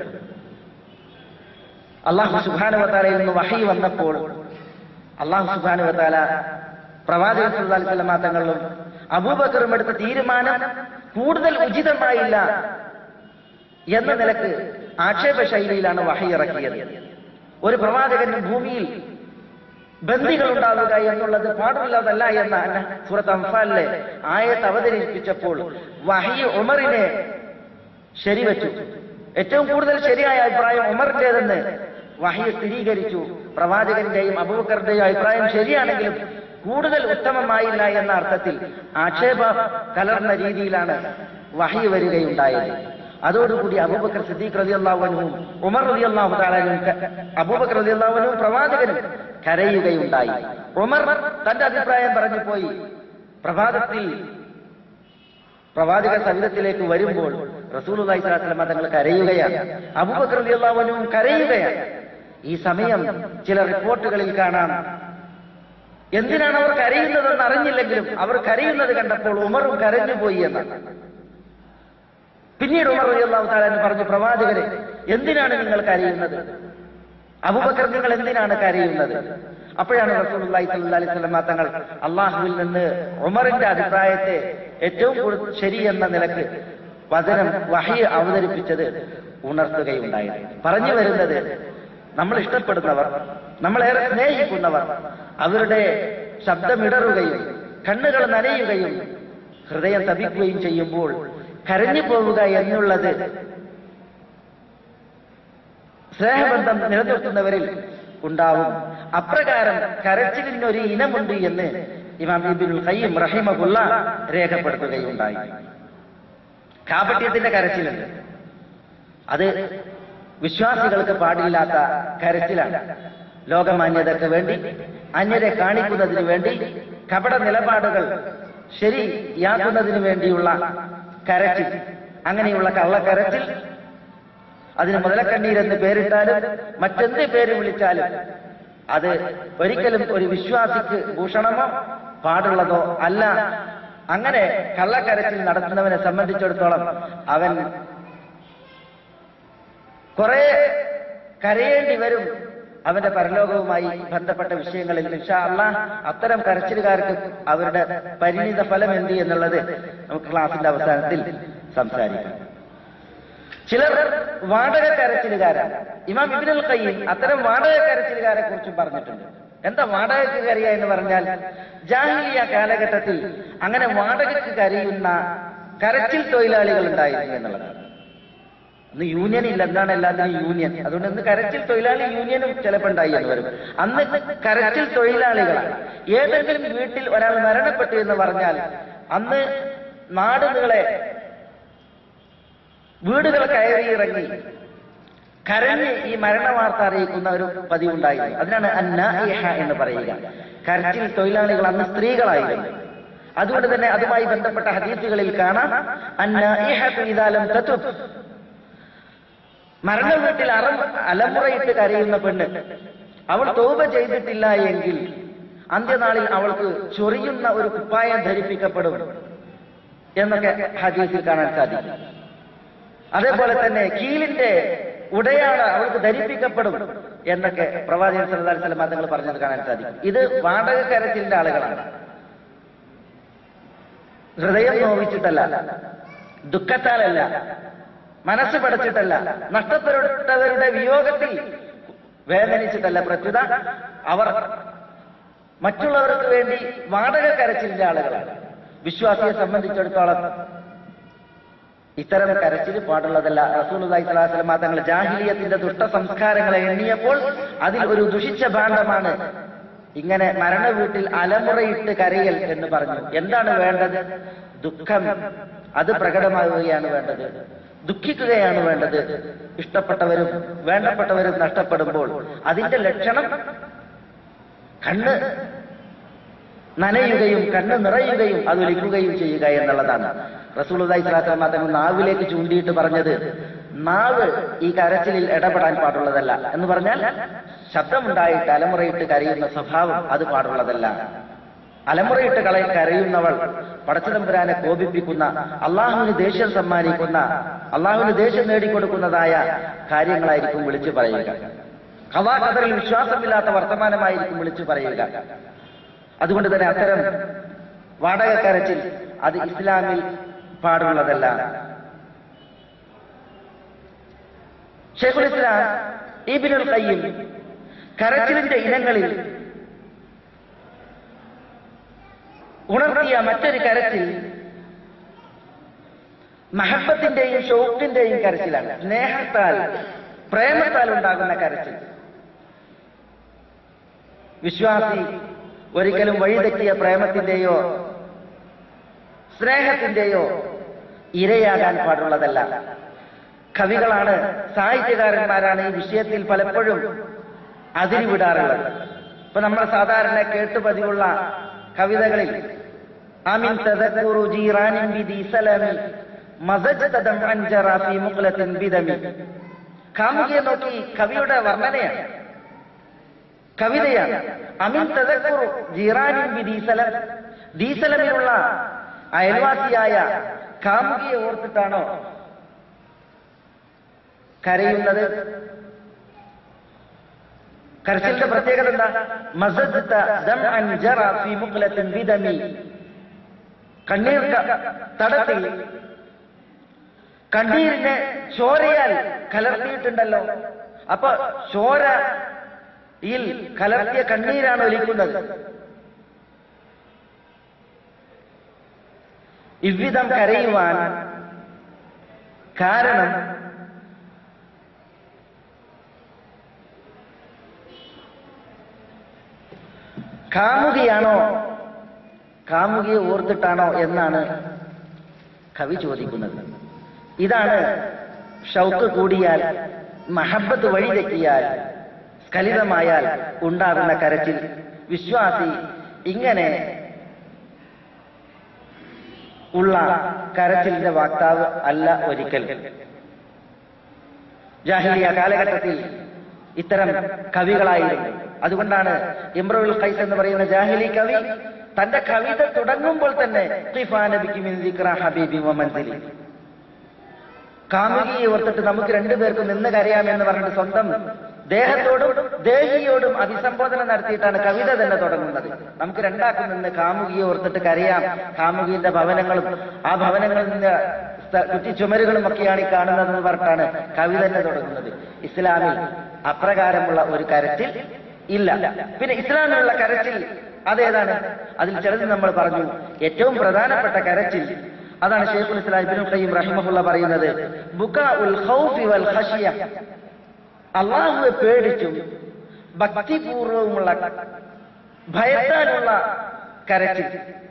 അള്ളാഹു സുബാനുവത്താലയിൽ നിന്ന് വഹി വന്നപ്പോൾ അള്ളാഹു സുബാനുവത്താല പ്രവാചകൻ സുല്ലാ സ്വലമാ തങ്ങളിലും അബൂബക്കറും എടുത്ത തീരുമാനം കൂടുതൽ ഉചിതമായില്ല എന്ന നിലക്ക് ആക്ഷേപ ശൈലിയിലാണ് വഹി ഇറക്കിയത് ഒരു പ്രവാചകൻ ഭൂമിയിൽ ബന്ദികൾ ഉണ്ടാവുക എന്നുള്ളത് പാടുള്ളതല്ല എന്ന സൂറത്ത് അംഫാലിലെ ആയത്ത് അവതരിപ്പിച്ചപ്പോൾ വഹി ഉമറിനെ ശരിവെച്ചു ഏറ്റവും കൂടുതൽ ശരിയായ അഭിപ്രായം ഉമറിന്റേതെന്ന് വഹി സ്ഥിരീകരിച്ചു പ്രവാചകന്റെയും അബൂബക്കറിന്റെയും അഭിപ്രായം ശരിയാണെങ്കിലും കൂടുതൽ ഉത്തമമായില്ല എന്ന അർത്ഥത്തിൽ ആക്ഷേപ കലർന്ന രീതിയിലാണ് വഹി വരികയുണ്ടായത് അതോടുകൂടി അബൂബക്കർ സിദ്ദീഖ് റലി അള്ളാഹുനും ഉമർ റലി അള്ളാഹു താലാനും അബൂബക്കർ റലി അള്ളാഹുനും പ്രവാചകനും കരയുകയുണ്ടായി ഉമർ തന്റെ അഭിപ്രായം പറഞ്ഞു പോയി പ്രഭാതത്തിൽ പ്രവാചക സവിധത്തിലേക്ക് വരുമ്പോൾ റസൂൽ അള്ളാഹിസ്ലാം തങ്ങൾ കരയുകയാണ് അബൂബക്കർ റലി അള്ളാഹുനും കരയുകയാണ് ഈ സമയം ചില റിപ്പോർട്ടുകളിൽ കാണാം എന്തിനാണ് അവർ കരയുന്നതെന്ന് അറിഞ്ഞില്ലെങ്കിലും അവർ കരയുന്നത് കണ്ടപ്പോൾ ഉമറും കരഞ്ഞുപോയി എന്നാണ് പിന്നീട് ഉമർ റളിയല്ലാഹു തആല പറഞ്ഞു പ്രവാചകരെ എന്തിനാണ് നിങ്ങൾ കരയുന്നത് അബൂബക്കർ നിങ്ങൾ എന്തിനാണ് കരയുന്നത് അപ്പോഴാണ് റസൂലുള്ളാഹി സ്വല്ലല്ലാഹി അലൈഹി വസല്ലം തങ്ങൾ അള്ളാഹുവിൽ നിന്ന് ഉമറിന്റെ അഭിപ്രായത്തെ ഏറ്റവും കൂടുതൽ ശരിയെന്ന നിലക്ക് വചനം വഹി അവതരിപ്പിച്ചത് ഉണർത്തുകയുണ്ടായത് പറഞ്ഞു വരുന്നത് നമ്മൾ ഇഷ്ടപ്പെടുന്നവർ നമ്മളേറെ സ്നേഹിക്കുന്നവർ അവരുടെ ശബ്ദമിടറുകയും കണ്ണുകൾ നനയുകയും ഹൃദയം തപിക്കുകയും ചെയ്യുമ്പോൾ കരഞ്ഞു പോവുക എന്നുള്ളത് സ്നേഹബന്ധം നിലനിർത്തുന്നവരിൽ ഉണ്ടാവും അപ്രകാരം കരച്ചിലിനൊരു ഇനമുണ്ട് എന്ന് ഇമാം ഇബിനുൽ ഖയ്യിം റഹിമഹുല്ല രേഖപ്പെടുത്തുകയുണ്ടായി കാപട്യത്തിന്റെ കരച്ചിലുണ്ട് അത് വിശ്വാസികൾക്ക് പാടില്ലാത്ത കരച്ചിലാണ് ലോകമാന്യതയ്ക്ക് വേണ്ടി അന്യരെ കാണിക്കുന്നതിന് വേണ്ടി കപട നിലപാടുകൾ ശരിയാക്കുന്നതിന് വേണ്ടിയുള്ള കരച്ചിൽ അങ്ങനെയുള്ള കള്ളക്കരച്ചിൽ അതിന് മുതലക്കണ്ണീരെന്ന് പേരിട്ടാലും മറ്റെന്ത് പേര് വിളിച്ചാലും അത് ഒരിക്കലും ഒരു വിശ്വാസിക്ക് ഭൂഷണമോ പാടുള്ളതോ അല്ല അങ്ങനെ കള്ളക്കരച്ചിൽ നടത്തുന്നവനെ സംബന്ധിച്ചിടത്തോളം അവൻ കുറെ കരയേണ്ടി വരും അവന്റെ പരലോകവുമായി ബന്ധപ്പെട്ട വിഷയങ്ങളിൽ ഇൻഷാ അള്ളാ അത്തരം കരച്ചിലുകാർക്ക് അവരുടെ പരിണിത ഫലം എന്ത് എന്നുള്ളത് നമുക്ക് ക്ലാസിന്റെ അവസാനത്തിൽ സംസാരിക്കാം ചിലർ വാടക കരച്ചിലുകാരാണ് ഇമാം ഇബിനുൽ ഖയ്യിം അത്തരം വാടക കരച്ചിലുകാരെ കുറിച്ചും പറഞ്ഞിട്ടുണ്ട് എന്താ വാടകയ്ക്ക് കരയുക എന്ന് പറഞ്ഞാൽ ജാഹിലിയ കാലഘട്ടത്തിൽ അങ്ങനെ വാടകയ്ക്ക് കരയുന്ന കരച്ചിൽ തൊഴിലാളികൾ ഉണ്ടായിരുന്നു എന്നുള്ളതാണ് ഇന്ന് യൂണിയൻ ഇല്ല എന്താണ് എല്ലാത്തിനും യൂണിയൻ അതുകൊണ്ട് ഇന്ന് കരച്ചിൽ തൊഴിലാളി യൂണിയനും ചിലപ്പോൾ ഉണ്ടായി എന്ന് വരും അന്ന് കരച്ചിൽ തൊഴിലാളികളാണ് ഏതെങ്കിലും വീട്ടിൽ ഒരാൾ മരണപ്പെട്ടു എന്ന് പറഞ്ഞാൽ അന്ന് നാട് നീളെ വീടുകൾ കയറി ഇറങ്ങി കരഞ്ഞ് ഈ മരണ വാർത്ത അറിയിക്കുന്ന ഒരു പതിവുണ്ടായിരുന്നു അതിനാണ് അന്നായിഹ എന്ന് പറയുക കരച്ചിൽ തൊഴിലാളികൾ അന്ന് സ്ത്രീകളായിരുന്നു അതുകൊണ്ട് തന്നെ അതുമായി ബന്ധപ്പെട്ട ഹദീസുകളിൽ കാണാം അന്നായിഹത്തു ഇദാലം തതുബ് മരണ വീട്ടിൽ അറം അലമുറയിട്ട് കരയുന്ന പെണ്ണ് അവൾ തോപ ചെയ്തിട്ടില്ല എങ്കിൽ അന്ത്യനാളിൽ അവൾക്ക് ചൊറിയുന്ന ഒരു കുപ്പായം ധരിപ്പിക്കപ്പെടും എന്നൊക്കെ ഹദീസിൽ കാണാൻ സാധിക്കും അതേപോലെ തന്നെ കീലിന്റെ ഉടയാണ് അവൾക്ക് ധരിപ്പിക്കപ്പെടും എന്നൊക്കെ പ്രവാചകൻ സല്ലല്ലാഹു അലൈഹി വസല്ലം തങ്ങൾ പറഞ്ഞത് കാണാൻ സാധിക്കും ഇത് വാടക കരച്ചിലിന്റെ ആളുകളാണ് ഹൃദയം നോവിച്ചിട്ടല്ല ദുഃഖത്താലല്ല മനസ്സ് പടച്ചിട്ടല്ല നഷ്ടപ്പെട്ടവരുടെ വിയോഗത്തിൽ വേദനിച്ചിട്ടല്ല പ്രത്യുത അവർ മറ്റുള്ളവർക്ക് വേണ്ടി വാടക കരച്ചിലിന്റെ ആളുകളാണ് വിശ്വാസിയെ സംബന്ധിച്ചിടത്തോളം ഇത്തരം കരച്ചിൽ പാടുള്ളതല്ല റസൂലുള്ളാഹി സ്വല്ലല്ലാഹു അലൈഹി വസല്ലം തങ്ങൾ ജാഹിലിയത്തിന്റെ ദുഷ്ട സംസ്കാരങ്ങളെ എണ്ണിയപ്പോൾ അതിൽ ഒരു ദുഷിച്ച ഭാണ്ഡമാണ് ഇങ്ങനെ മരണ വീട്ടിൽ അലമുറയിട്ട് കരയൽ എന്ന് പറഞ്ഞു എന്താണ് വേണ്ടത് ദുഃഖം അത് പ്രകടമാവുകയാണ് വേണ്ടത് ദുഃഖിക്കുകയാണ് വേണ്ടത് ഇഷ്ടപ്പെട്ടവരും വേണ്ടപ്പെട്ടവരും നഷ്ടപ്പെടുമ്പോൾ അതിന്റെ ലക്ഷണം കണ്ണ് നനയുകയും കണ്ണ് നിറയുകയും അതൊലിക്കുകയും ചെയ്യുക എന്നുള്ളതാണ് റസൂലുള്ളാഹി സ്വല്ലല്ലാഹു അലൈഹി വസല്ലം തങ്ങൾ നാവിലേക്ക് ചൂണ്ടിയിട്ട് പറഞ്ഞത് നാവ് ഈ കരച്ചിലിൽ ഇടപെടാൻ പാടുള്ളതല്ല എന്ന് പറഞ്ഞാൽ ശബ്ദമുണ്ടായിട്ട് അലമുറയിട്ട് കരയുന്ന സ്വഭാവം അത് പാടുള്ളതല്ല അലമുറയിട്ട് കള കരയുന്നവൾ പടച്ചതമ്പുരാനെ കോപിപ്പിക്കുന്ന അള്ളാഹുവിന് ദേഷ്യം സമ്മാനിക്കുന്ന അള്ളാഹുവിന് ദേഷ്യം നേടിക്കൊടുക്കുന്നതായ കാര്യങ്ങളായിരിക്കും വിളിച്ചു പറയുക കഥാകഥറിൽ വിശ്വാസമില്ലാത്ത വർത്തമാനമായിരിക്കും വിളിച്ചു പറയുക അതുകൊണ്ട് തന്നെ അത്തരം വാടക കരച്ചിൽ അത് ഇസ്ലാമിൽ പാടുള്ളതല്ല ഷെയ്ഖുൽ ഇസ്ലാം ഈബിനുൽ ഖയ്യിം കരച്ചിലിന്റെ ഇനങ്ങളിൽ ഉണർത്തിയ മറ്റൊരു കരച്ചിൽ മഹബത്തിന്റെയും ഷോക്കിന്റെയും കരച്ചിലാണ് സ്നേഹത്താൽ പ്രേമത്താൽ ഉണ്ടാകുന്ന കരച്ചിൽ വിശ്വാസി ഒരിക്കലും വഴിതെറ്റിയ പ്രേമത്തിന്റെയോ സ്നേഹത്തിന്റെയോ ഇരയാകാൻ പാടുള്ളതല്ല കവികളാണ് സാഹിത്യകാരന്മാരാണ് ഈ വിഷയത്തിൽ പലപ്പോഴും അതിരിവിടാറുള്ളത് ഇപ്പൊ നമ്മൾ സാധാരണ കേട്ടുപതിവുള്ള കവിതകളിൽ അമിൻ തദക്കുറു ജീറാനിൻ ബിദി സലമി മസജ്തദം അൻജറ ഫീ മുഖ്ലത്തിൻ ബിദമി കാമുകിയെ നോക്കി കവിയുടെ വർണ്ണനയാണ് കവിതയാണ് അമിൻ തദക്കുറു ജീറാനിൻ ബിദി സലം ദീസലമിലുള്ള അയൽവാസിയായ കാമുകിയെ ഓർത്തിട്ടാണോ കരയുന്നത് കരച്ചിലിന്റെ പ്രത്യേകത എന്താ മസജ്ത ദംഅൻ ജറ ഫീ മുഖ്ലത്തിൻ ബിദമി കണ്ണീർ ക- തടത്തിൽ കണ്ണീരിനെ ചോരയാൽ കലർത്തിയിട്ടുണ്ടല്ലോ അപ്പൊ ചോരയിൽ കലർത്തിയ കണ്ണീരാണ് ഒലിക്കുന്നത് ഇவ்விധം കരയുവാൻ കാരണം കാമുകിയാണോ കാമുകിയെ ഓർത്തിട്ടാണോ എന്നാണ് കവി ചോദിക്കുന്നത് ഇതാണ് ഷൗക്ക് കൂടിയാൽ മഹബത്ത് വഴിതെറ്റിയാൽ സ്ഖലിതമായാൽ ഉണ്ടാകുന്ന കരച്ചിൽ വിശ്വാസി ഇങ്ങനെ ഉള്ള കരച്ചിലിന്റെ വാക്താവ് അല്ല ഒരിക്കൽ ജാഹിലിയ കാലഘട്ടത്തിൽ ഇത്തരം കവികളായിരുന്നു അതുകൊണ്ടാണ് ഇമ്രുൽ ഖൈസ് എന്ന് പറയുന്ന ജാഹിലി കവി തന്റെ കവിത തുടങ്ങുമ്പോൾ തന്നെ ഖിഫാ നബിക്ക് മിൻ ദിക്റ ഹബീബി വ മൻസിലി കാമുകിയെ ഓർത്തിട്ട് നമുക്ക് രണ്ടുപേർക്കും നിന്ന് കരയാമെന്ന് പറഞ്ഞിട്ട് സ്വന്തം ദേഹത്തോടും ദേഹിയോടും അഭിസംബോധന നടത്തിയിട്ടാണ് കവിത തന്നെ തുടങ്ങുന്നത് നമുക്ക് രണ്ടാക്കും നിന്ന് കാമുകിയെ ഓർത്തിട്ട് കരയാം കാമുകിന്റെ ഭവനങ്ങളും ആ ഭവനങ്ങളിൽ നിന്ന് സ്ഥ- കുറ്റി ചുമരുകളും ഒക്കെയാണ് ഈ കാണുന്നതെന്ന് പറഞ്ഞിട്ടാണ് കവി തന്നെ തുടങ്ങുന്നത് ഇസ്ലാമിൽ അപ്രകാരമുള്ള ഒരു കരച്ചിൽ ഇല്ല പിന്നെ ഇസ്ലാമിലുള്ള കരച്ചിൽ അതേതാണ് അതിൽ ചിലത് നമ്മൾ പറഞ്ഞു ഏറ്റവും പ്രധാനപ്പെട്ട കരച്ചിൽ അതാണ് ഷെയ്ഖുൽ ഇസ്ലാം ഇബ്നു ഖയ്യിം റഹിമഹുള്ള പറയുന്നത് ബുകാഉൽ ഖൗഫി വൽ ഖശിയ അള്ളാഹുവെ പേടിച്ചും ഭക്തിപൂർവവുമുള്ള ഭയത്താലുള്ള കരച്ചിൽ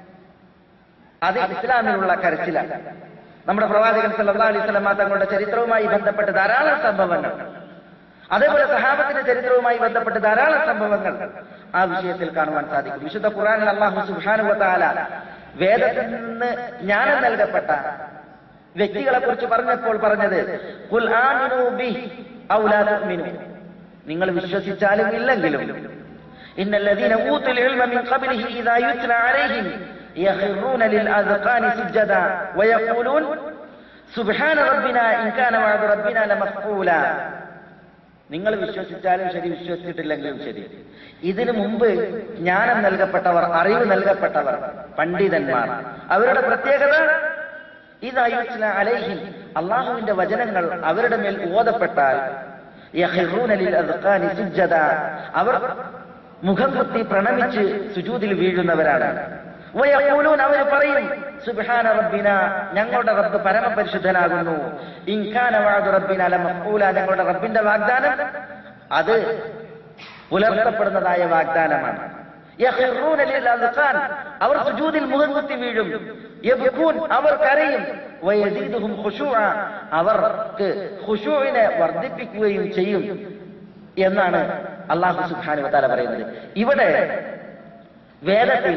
അത് ഇസ്ലാമിലുള്ള കരച്ചിലാണ് നമ്മുടെ പ്രവാചകൻ സല്ലല്ലാഹു അലൈഹി വസല്ലം തങ്ങളുടെ ചരിത്രവുമായി ബന്ധപ്പെട്ട് ധാരാളം സംഭവങ്ങൾ അതേപോലെ സഹാബത്തിന്റെ ചരിത്രവുമായി ബന്ധപ്പെട്ട് ധാരാളം സംഭവങ്ങൾ ആ വിഷയത്തിൽ കാണുവാൻ സാധിക്കും വിശുദ്ധ ഖുറാനിൽ അള്ളാഹു സുബ്ഹാനഹു വതആല വേദത്തിൽ നിന്ന് ജ്ഞാനം നൽകപ്പെട്ട വ്യക്തികളെ കുറിച്ച് പറഞ്ഞപ്പോൾ പറഞ്ഞത് "ഖുൽ ആമിനൂ ബിഹി ഔ ലാ തുഅ്മിനൂ." നിങ്ങൾ വിശ്വസിച്ചാലും ഇല്ലെങ്കിലും ഇന്നല്ലദീന ഊത്തുൽ ഇൽമ മിൻ ഖബ്ലിഹി ഇദാ യുത്ല അലൈഹിം യഖിറൂന ലിൽ അദ്ഖാനി സുജ്ജദ വയഖൂലൂൻ സുബ്ഹാന റബ്ബിനാ ഇൻ കാന വഅദു റബ്ബിനാ ലമഫ്ഊല നിങ്ങൾ വിശ്വസിച്ചാലും ശരി വിശ്വസിച്ചിട്ടില്ലെങ്കിലും ശരി ഇതിനു മുമ്പ് ജ്ഞാനം നൽകപ്പെട്ടവർ അറിവ് നൽകപ്പെട്ടവർ പണ്ഡിതന്മാർ അവരുടെ പ്രത്യേകത ഇതായുസ്ല അലൈഹിം അള്ളാഹുവിന്റെ വചനങ്ങൾ അവരുടെ മേൽ ഓതപ്പെട്ടാൽ യഖിറൂന ലിൽ അദ്ഖാനി സുജ്ജദ അവർ മുഖം കുത്തി പ്രണമിച്ച് സുജൂദിൽ വീഴുന്നവരാണ് വയഖൂലൂൻ അവർ പറയും സുബ്ഹാന റബ്ബിന ഞങ്ങളുടെ റബ്ബ് പരമപരിശുദ്ധനാകുന്നു ഇൻകാന വഅദു റബ്ബിന ലമഖൂല ഞങ്ങളുടെ റബ്ബിന്റെ വാഗ്ദാനം അത് പുലർത്തപ്പെടുന്നതായ വാഗ്ദാനമാണ് യഖിറൂന ലിൽ അദ്ഖാൻ അവർ സുജൂദിൽ മുഖം കുത്തി വീഴും യബ്കൂൻ അവർ കരയും വയസീദുഹും ഖുശൂഅ അവർക്ക് ഖുശൂഇനെ വർദ്ധിപ്പിക്കുകയും ചെയ്യും എന്നാണ് അള്ളാഹു സുബ്ഹാനഹു വതആല പറയുന്നത് ഇവിടെ വേദത്തിൽ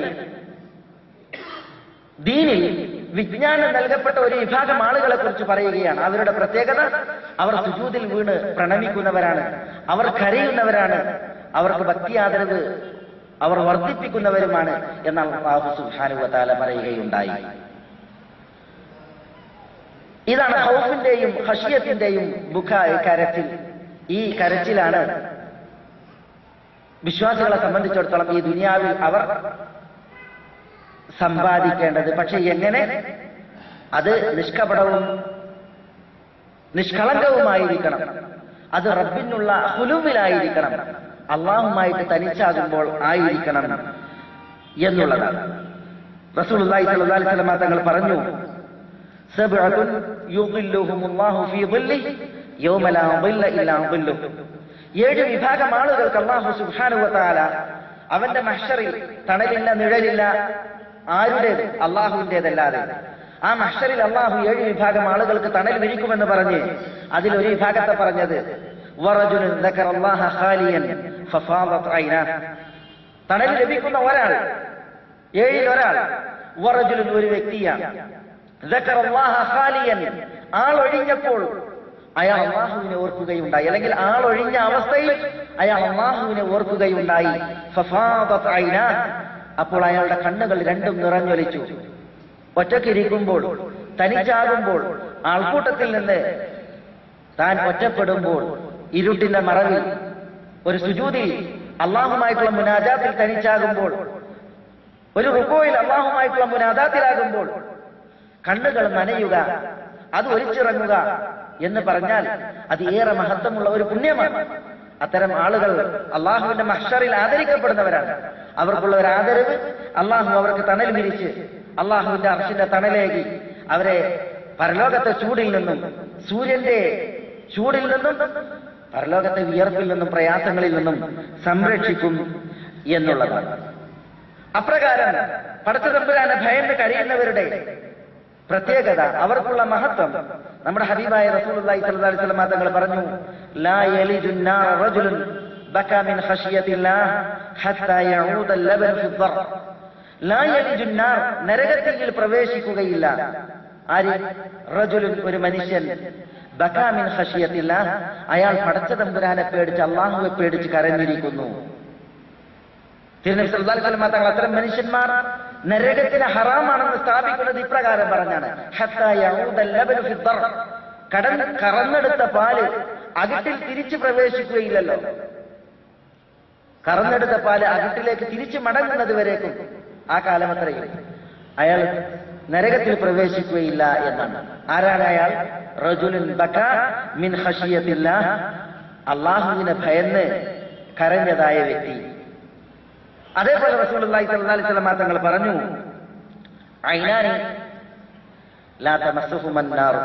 ദീനിൽ വിജ്ഞാനം നൽകപ്പെട്ട ഒരു വിഭാഗം ആളുകളെ കുറിച്ച് പറയുകയാണ് അവരുടെ പ്രത്യേകത അവർ സുജൂതിൽ വീണ് പ്രണമിക്കുന്നവരാണ് അവർ കരയുന്നവരാണ് അവർക്ക് ഭക്തി ആദരവ് അവർ വർദ്ധിപ്പിക്കുന്നവരുമാണ് എന്നാണ് അള്ളാഹു സുബ്ഹാനഹു വതആല പറയുകയുണ്ടായി ഇതാണ് ഹൗഫിന്റെയും ഹഷിയത്തിന്റെയും ബുഖ കരച്ചിൽ ഈ കരച്ചിലാണ് വിശ്വാസികളെ സംബന്ധിച്ചിടത്തോളം ഈ ദുനിയാവിൽ അവർ സമ്പാദിക്കേണ്ടത് പക്ഷെ എങ്ങനെ അത് നിഷ്കപടവും നിഷ്കളങ്കവുമായിരിക്കണം അത് റബ്ബിനുള്ള ഹുലുവിലായിരിക്കണം അള്ളാഹുമായിട്ട് തനിച്ചാകുമ്പോൾ ആയിരിക്കണം എന്നുള്ളതാണ് റസൂലുള്ളാഹി സ്വല്ലല്ലാഹി അലൈഹി വസല്ലം തങ്ങൾ പറഞ്ഞു സബ്അത്തുൻ യുദില്ലുഹുമുല്ലാഹു ഫീ ളില്ലിഹി യൗമ ലാ ളില്ല ഇല്ലാ ളില്ലുഹു ഏഴ് വിഭാഗം ആളുകൾക്ക് അല്ലാഹു സുബ്ഹാനഹു വ തആല അവന്റെ മഹ്ശറിൽ തണലില്ല നിഴലില്ല ആരുടേത് അള്ളാഹുവിന്റേതല്ലാതെ ആ മഹ്ശറിൽ അള്ളാഹു ഏഴ് വിഭാഗം ആളുകൾക്ക് തണൽ വിരിക്കുമെന്ന് പറഞ്ഞ് അതിലൊരു വിഭാഗത്തെ പറഞ്ഞത് വറജുലുൻ ദക്കറല്ലാഹ ഖാലിയൻ ഫഫാദത് ഐനാഹ് തണൽ ലഭിക്കുന്ന ഒരാൾ ഏഴിൽ ഒരാൾ വറജുലുൻ ഒരു വ്യക്തിയാണ് ദക്കറല്ലാഹ ഖാലിയൻ ആൾ ഒഴിഞ്ഞപ്പോൾ അയാൾ അള്ളാഹുവിനെ ഓർക്കുകയുണ്ടായി അല്ലെങ്കിൽ ആൾ ഒഴിഞ്ഞ അവസ്ഥയിൽ അയാൾ അള്ളാഹുവിനെ ഓർക്കുകയുണ്ടായി ഫഫാദത് ഐനാഹ് അപ്പോൾ അയാളുടെ കണ്ണുകൾ രണ്ടും നിറഞ്ഞൊലിച്ചു ഒറ്റക്കിരിക്കുമ്പോൾ തനിച്ചാകുമ്പോൾ ആൾക്കൂട്ടത്തിൽ നിന്ന് താൻ ഒറ്റപ്പെടുമ്പോൾ ഇരുട്ടിന്റെ മറവിൽ ഒരു സുജൂതിൽ അള്ളാഹുമായിട്ടുള്ള മുനാജാത്തിൽ തനിച്ചാകുമ്പോൾ ഒരു റുക്കോയിൽ അള്ളാഹുമായിട്ടുള്ള മുനാദാത്തിലാകുമ്പോൾ കണ്ണുകൾ നനയുക അത് ഒലിച്ചിറങ്ങുക എന്ന് പറഞ്ഞാൽ അത് ഏറെ മഹത്വമുള്ള ഒരു പുണ്യമാണ് അത്തരം ആളുകൾ അള്ളാഹുവിന്റെ മഹ്ഷറിൽ ആദരിക്കപ്പെടുന്നവരാണ് അവർക്കുള്ള ഒരു ആദരവ് അള്ളാഹു അവർക്ക് തണൽ വിരിച്ച് അള്ളാഹുവിന്റെ അർഷിന്റെ തണലേകി അവരെ പരലോകത്തെ ചൂടിൽ നിന്നും സൂര്യന്റെ ചൂടിൽ നിന്നും പരലോകത്തെ വിയർപ്പിൽ നിന്നും പ്രയാസങ്ങളിൽ നിന്നും സംരക്ഷിക്കും എന്നുള്ളതാണ് അപ്രകാരം പടച്ചതമ്പുരാനെ ഭയന്ന് കഴിയുന്നവരുടെ പ്രത്യേകത അവർക്കുള്ള മഹത്വം നമ്മുടെ ഹബീബായ റസൂലുള്ളാഹി സ്വല്ലല്ലാഹി അലൈഹി വസല്ലം തങ്ങൾ പറഞ്ഞു ലാ യലിജു النار رجل بكى من خشية الله حتى يعود اللبن في الضر لا يلج النار നരകത്തിൽ പ്രവേശിക്കുകയില്ല ആര് റജുലുൻ ഒരു മനുഷ്യൻ ബക്കാ മിൻ ഖശിയത്തില്ല അയാൾ പടച്ച തമ്പുരാനെ പേടിച്ച് അള്ളാഹുവെ പേടിച്ച് കരഞ്ഞിരിക്കുന്നു തിരുനബി സല്ലല്ലാഹു അലൈഹി വസല്ലം തങ്ങൾ അത്തരം മനുഷ്യന്മാർ നരകത്തിന് ഹറാമാണെന്ന് സ്ഥാപിക്കുന്നത് ഇപ്രകാരം പറഞ്ഞാണ് ഹത്താ യഊദൽ ലബനു ഫി ദ്ദർ. കടൽ കറന്നെടുത്ത പാല് അകിട്ടിൽ തിരിച്ചു പ്രവേശിക്കുകയില്ലല്ലോ കറന്നെടുത്ത പാല് അകിട്ടിലേക്ക് തിരിച്ചു മടങ്ങുന്നത് വരേക്കും ആ കാലം അത്രയും അയാൾ നരകത്തിൽ പ്രവേശിക്കുകയില്ല എന്നാണ് ആരാണ് അയാൾ റജുലുൻ ബക മിൻ ഖശിയത്തില്ല അള്ളാഹുവിനെ ഭയന്ന് കരഞ്ഞതായ വ്യക്തി അതേപോലെ റസൂലുള്ളാഹി സ്വല്ലല്ലാഹി അലൈഹി വസല്ലം തങ്ങൾ പറഞ്ഞു ഐനാനി ലാ തമസ്സുഹുമൻ നാർ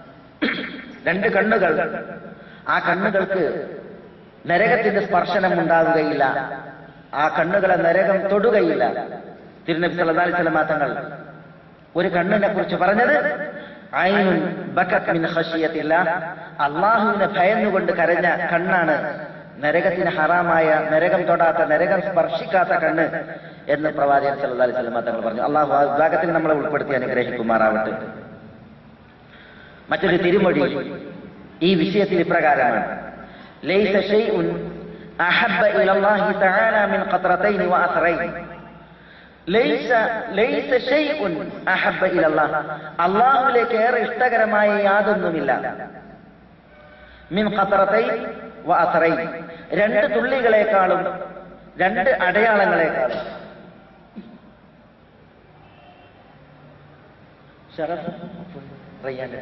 രണ്ട് കണ്ണുകൾ ആ കണ്ണുകൾക്ക് നരകത്തിന്റെ സ്പർശനം ഉണ്ടാവുകയില്ല ആ കണ്ണുകളെ നരകം തൊടുകയില്ല തിരുനബി സല്ലല്ലാഹി അലൈഹി വസല്ലം തങ്ങൾ ഒരു കണ്ണിനെ കുറിച്ച് പറഞ്ഞത് ഐനുൻ ബക്കത് മിൻ ഖശിയത്തില്ല അള്ളാഹുവിനെ ഭയന്നുകൊണ്ട് കരഞ്ഞ കണ്ണാണ് നരകത്തിന് ഹറാമായ നരകം തൊടാത്ത നരകം സ്പർശിക്കാത്ത കണ്ണ് എന്ന് പ്രവാചകൻ സല്ലല്ലാഹി അലൈഹി വസല്ലം തങ്ങൾ പറഞ്ഞു അള്ളാഹു ആ വിഭാഗത്തിൽ നമ്മളെ ഉൾപ്പെടുത്തി അനുഗ്രഹിക്കുമാറാവട്ടെ മറ്റൊരു തിരുമൊഴി ഈ വിഷയത്തിൽ ഇപ്രകാരമാണ് ലൈസ ഷൈഉൻ അഹബ്ബ ഇലല്ലാഹി തആല മിൻ ഖത്രതൈൻ വഅസ്റൈൻ ലൈസ ലൈസ ഷൈഉൻ അഹബ്ബ ഇലല്ലാഹ് അല്ലാഹുവിലേക്ക് ഏറെ ഇഷ്ടകരമായ യാതൊന്നുമില്ല മിൻ ഖത്രതൈൻ വഅസ്റൈൻ രണ്ട് തുള്ളികളെക്കാളും രണ്ട് അടയാളങ്ങളെക്കാളും ഷറഫ് റയ്യാന്റെ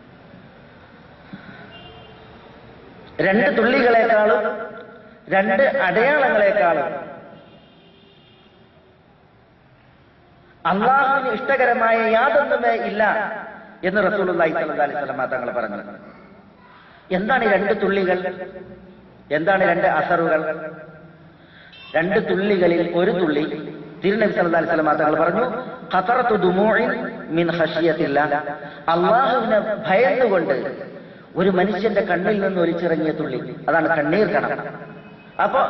രണ്ട് തുള്ളികളെക്കാളും രണ്ട് അടയാളങ്ങളെക്കാളും അള്ളാഹുവിന് ഇഷ്ടകരമായ യാതൊന്നുമേ ഇല്ല എന്ന് റസൂലുള്ളാഹി സ്വല്ലല്ലാഹി അലൈഹി വസല്ലം തങ്ങൾ പറഞ്ഞു എന്താണ് ഈ രണ്ട് തുള്ളികൾ എന്താണ് രണ്ട് അസറുകൾ രണ്ട് തുള്ളികളിൽ ഒരു തുള്ളി തിരുനബി സല്ലല്ലാഹി അലൈഹി വസല്ലം തങ്ങൾ പറഞ്ഞു ഖതറത്തു ദുമൂഇൻ മിൻ ഖശിയത്തില്ല അള്ളാഹുവിനെ ഭയന്നുകൊണ്ട് ഒരു മനുഷ്യന്റെ കണ്ണിൽ നിന്ന് ഒലിച്ചിറങ്ങിയ തുള്ളി അതാണ് കണ്ണീർ കണം അപ്പോ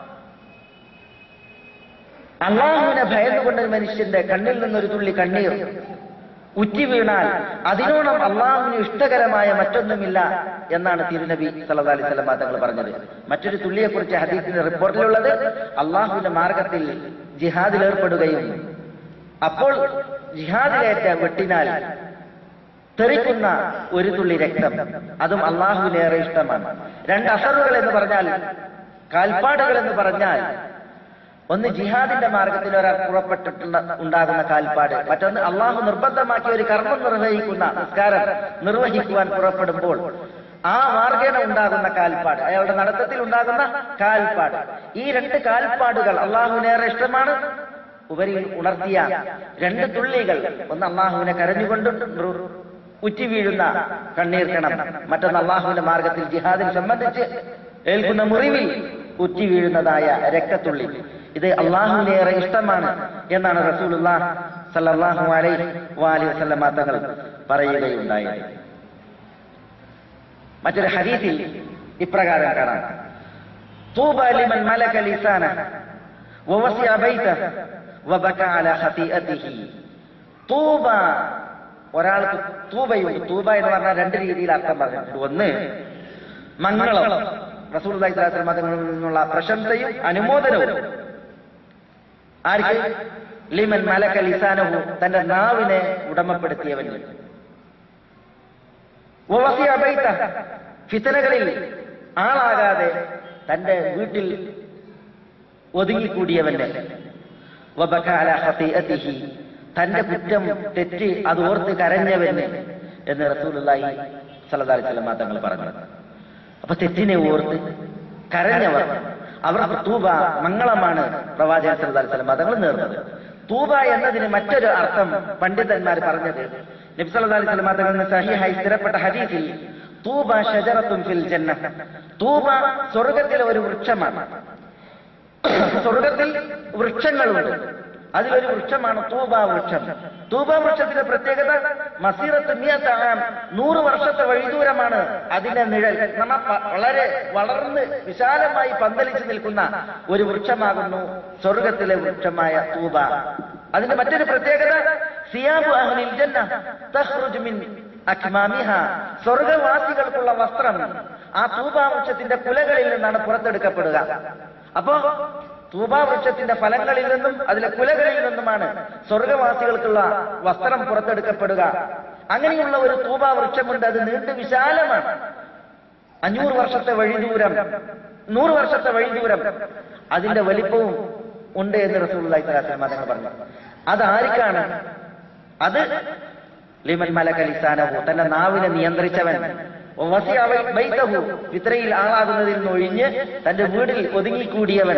അള്ളാഹുവിനെ ഭയന്നുകൊണ്ട് ഒരു മനുഷ്യന്റെ കണ്ണിൽ നിന്നൊരു തുള്ളി കണ്ണീർ ഉറ്റി വീണാൽ അതിനോളം അള്ളാഹുവിന് ഇഷ്ടകരമായ മറ്റൊന്നുമില്ല എന്നാണ് തിരുനബി സല്ലല്ലാഹി അലൈഹി വസല്ലം തങ്ങൾ പറഞ്ഞത് മറ്റൊരു തുള്ളിയെ കുറിച്ച് ഹദീസിന്റെ റിപ്പോർട്ടിലുള്ളത് അള്ളാഹുവിന്റെ മാർഗത്തിൽ ജിഹാദിൽ ഏർപ്പെടുകയും അപ്പോൾ ജിഹാദിലേറ്റ വെട്ടിനാൽ തെറിക്കുന്ന ഒരു തുള്ളി രക്തം അതും അള്ളാഹുവിനേറെ ഇഷ്ടമാണ് രണ്ട് അസറുകൾ എന്ന് പറഞ്ഞാൽ കാൽപ്പാടുകൾ എന്ന് പറഞ്ഞാൽ ഒന്ന് ജിഹാദിന്റെ മാർഗത്തിൽ ഒരാൾ പുറപ്പെട്ടിട്ടുള്ള ഉണ്ടാകുന്ന കാൽപ്പാട് മറ്റൊന്ന് അള്ളാഹു നിർബന്ധമാക്കിയ ഒരു കർമ്മം നിർവഹിക്കുന്ന നിസ്കാരം നിർവഹിക്കുവാൻ പുറപ്പെടുമ്പോൾ ആ മാർഗേണ ഉണ്ടാകുന്ന കാൽപ്പാട് അയാളുടെ നടത്തത്തിൽ ഉണ്ടാകുന്ന കാൽപ്പാട് ഈ രണ്ട് കാൽപ്പാടുകൾ അള്ളാഹുവിനേറെ ഇഷ്ടമാണ് ഉപരിയിൽ ഉണർത്തിയ രണ്ട് തുള്ളികൾ ഒന്ന് അള്ളാഹുവിനെ കരഞ്ഞുകൊണ്ട് ഉറ്റി വീഴുന്ന കണ്ണീർ കണം മറ്റൊന്ന് അള്ളാഹുവിന്റെ മാർഗത്തിൽ ജിഹാദിൽ സംബന്ധിച്ച് ഏൽക്കുന്ന മുറിവിൽ ഉറ്റി വീഴുന്നതായ രക്തത്തുള്ളി ഇത് അള്ളാഹുവിനേറെ ഇഷ്ടമാണ് എന്നാണ് റസൂലുല്ലാ സല്ലല്ലാഹു അലൈഹി വാലി വസല്ലമ തങ്ങൾ പറയുകയുണ്ടായത് മറ്റൊരു ഹദീസിൽ ഇപ്രകാരം കാണാം തൂബ ലിമൻ മലക ലിസാന വവസിയ ബൈത വബക അല ഖതിഅതിഹി തൂബ ഒരാൾക്ക് തൂബയുണ്ട് തൂബ എന്ന് പറഞ്ഞാൽ രണ്ട് രീതിയിൽ അർത്ഥം പറഞ്ഞിട്ടുണ്ട് ഒന്ന് മംഗളം റസൂൽ മതങ്ങളിൽ നിന്നുള്ള പ്രശംസയും അനുമോദനവും ആർക്ക് ലിമൻ മലക ലിസാനഹു തന്റെ നാവിനെ ഉടമപ്പെടുത്തിയവന് വവസിയ ബൈത ഫിത്തനകളിൽ ആളാകാതെ തന്റെ വീട്ടിൽ ഒതുങ്ങിക്കൂടിയവന്റെ വബക അല ഖതിഅതിഹി തന്റെ കുറ്റം തെറ്റ് അത് ഓർത്ത് കരഞ്ഞവന് എന്ന് റസൂലുള്ളാഹി സല്ലല്ലാഹു അലൈഹി വസല്ലം തങ്ങൾ പറഞ്ഞു അപ്പൊ തെറ്റിനെ ഓർത്ത് കരഞ്ഞവർ അവർക്ക് തൂബ മംഗളമാണ് പ്രവാചകൻ സല്ലല്ലാഹു അലൈഹി വസല്ലം തങ്ങൾ നേർന്നത് തൂബ എന്നതിന് മറ്റൊരു അർത്ഥം പണ്ഡിതന്മാർ പറഞ്ഞത് നബി സല്ലല്ലാഹു അലൈഹി വസല്ലം തങ്ങൾ സഹിഹായി സ്ഥിരപ്പെട്ട ഹദീസിൽ തൂബ ഷജറത്തും ഫിൽ ജന്ന തൂബ സ്വർഗത്തിലെ ഒരു വൃക്ഷമാണ് സ്വർഗത്തിൽ വൃക്ഷങ്ങളുണ്ട് അതിലൊരു വൃക്ഷമാണ് തൂബ വൃക്ഷം തൂബ വൃക്ഷത്തിന്റെ പ്രത്യേകത മസീറത്ത് മിയത്താം നൂറ് വർഷത്തെ വഴിദൂരമാണ് അതിന്റെ നിഴൽ നമ്മ പ- വളരെ വളർന്ന് വിശാലമായി പന്തലിച്ചു നിൽക്കുന്ന ഒരു വൃക്ഷമാകുന്നു സ്വർഗത്തിലെ വൃക്ഷമായ തൂബ അതിന്റെ മറ്റൊരു പ്രത്യേകത സിയാബു അഹ്ലിൽ ജന്ന തഖ്റുജു മിൻ അക്മാമിഹ സ്വർഗവാസികൾക്കുള്ള വസ്ത്രം ആ തൂബ വൃക്ഷത്തിന്റെ കുലകളിൽ നിന്നാണ് പുറത്തെടുക്കപ്പെടുക അപ്പോ തൂബ വൃക്ഷത്തിന്റെ ഫലങ്ങളിൽ നിന്നും അതിലെ കുലകളിൽ നിന്നുമാണ് സ്വർഗവാസികൾക്കുള്ള വസ്ത്രം പുറത്തെടുക്കപ്പെടുക അങ്ങനെയുള്ള ഒരു തൂബ വൃക്ഷമുണ്ട് അത് നീണ്ടു വിശാലമാണ് അഞ്ഞൂറ് വർഷത്തെ വഴിദൂരം നൂറ് വർഷത്തെ വഴിദൂരം അതിന്റെ വലിപ്പവും ഉണ്ട് എന്ന് റസൂലുള്ളാഹി സ്വല്ലല്ലാഹു അലൈഹി വസല്ലം പറഞ്ഞു അത് ആർക്കാണ് അത് ലിമൻ മലക ലിസാനഹു തന്റെ നാവിനെ നിയന്ത്രിച്ചവൻ വസിയ ബൈതഹു ഇത്രയിൽ ആളാകുന്നതിൽ നിന്ന് ഒഴിഞ്ഞ് തന്റെ വീടിൽ ഒതുങ്ങിക്കൂടിയവൻ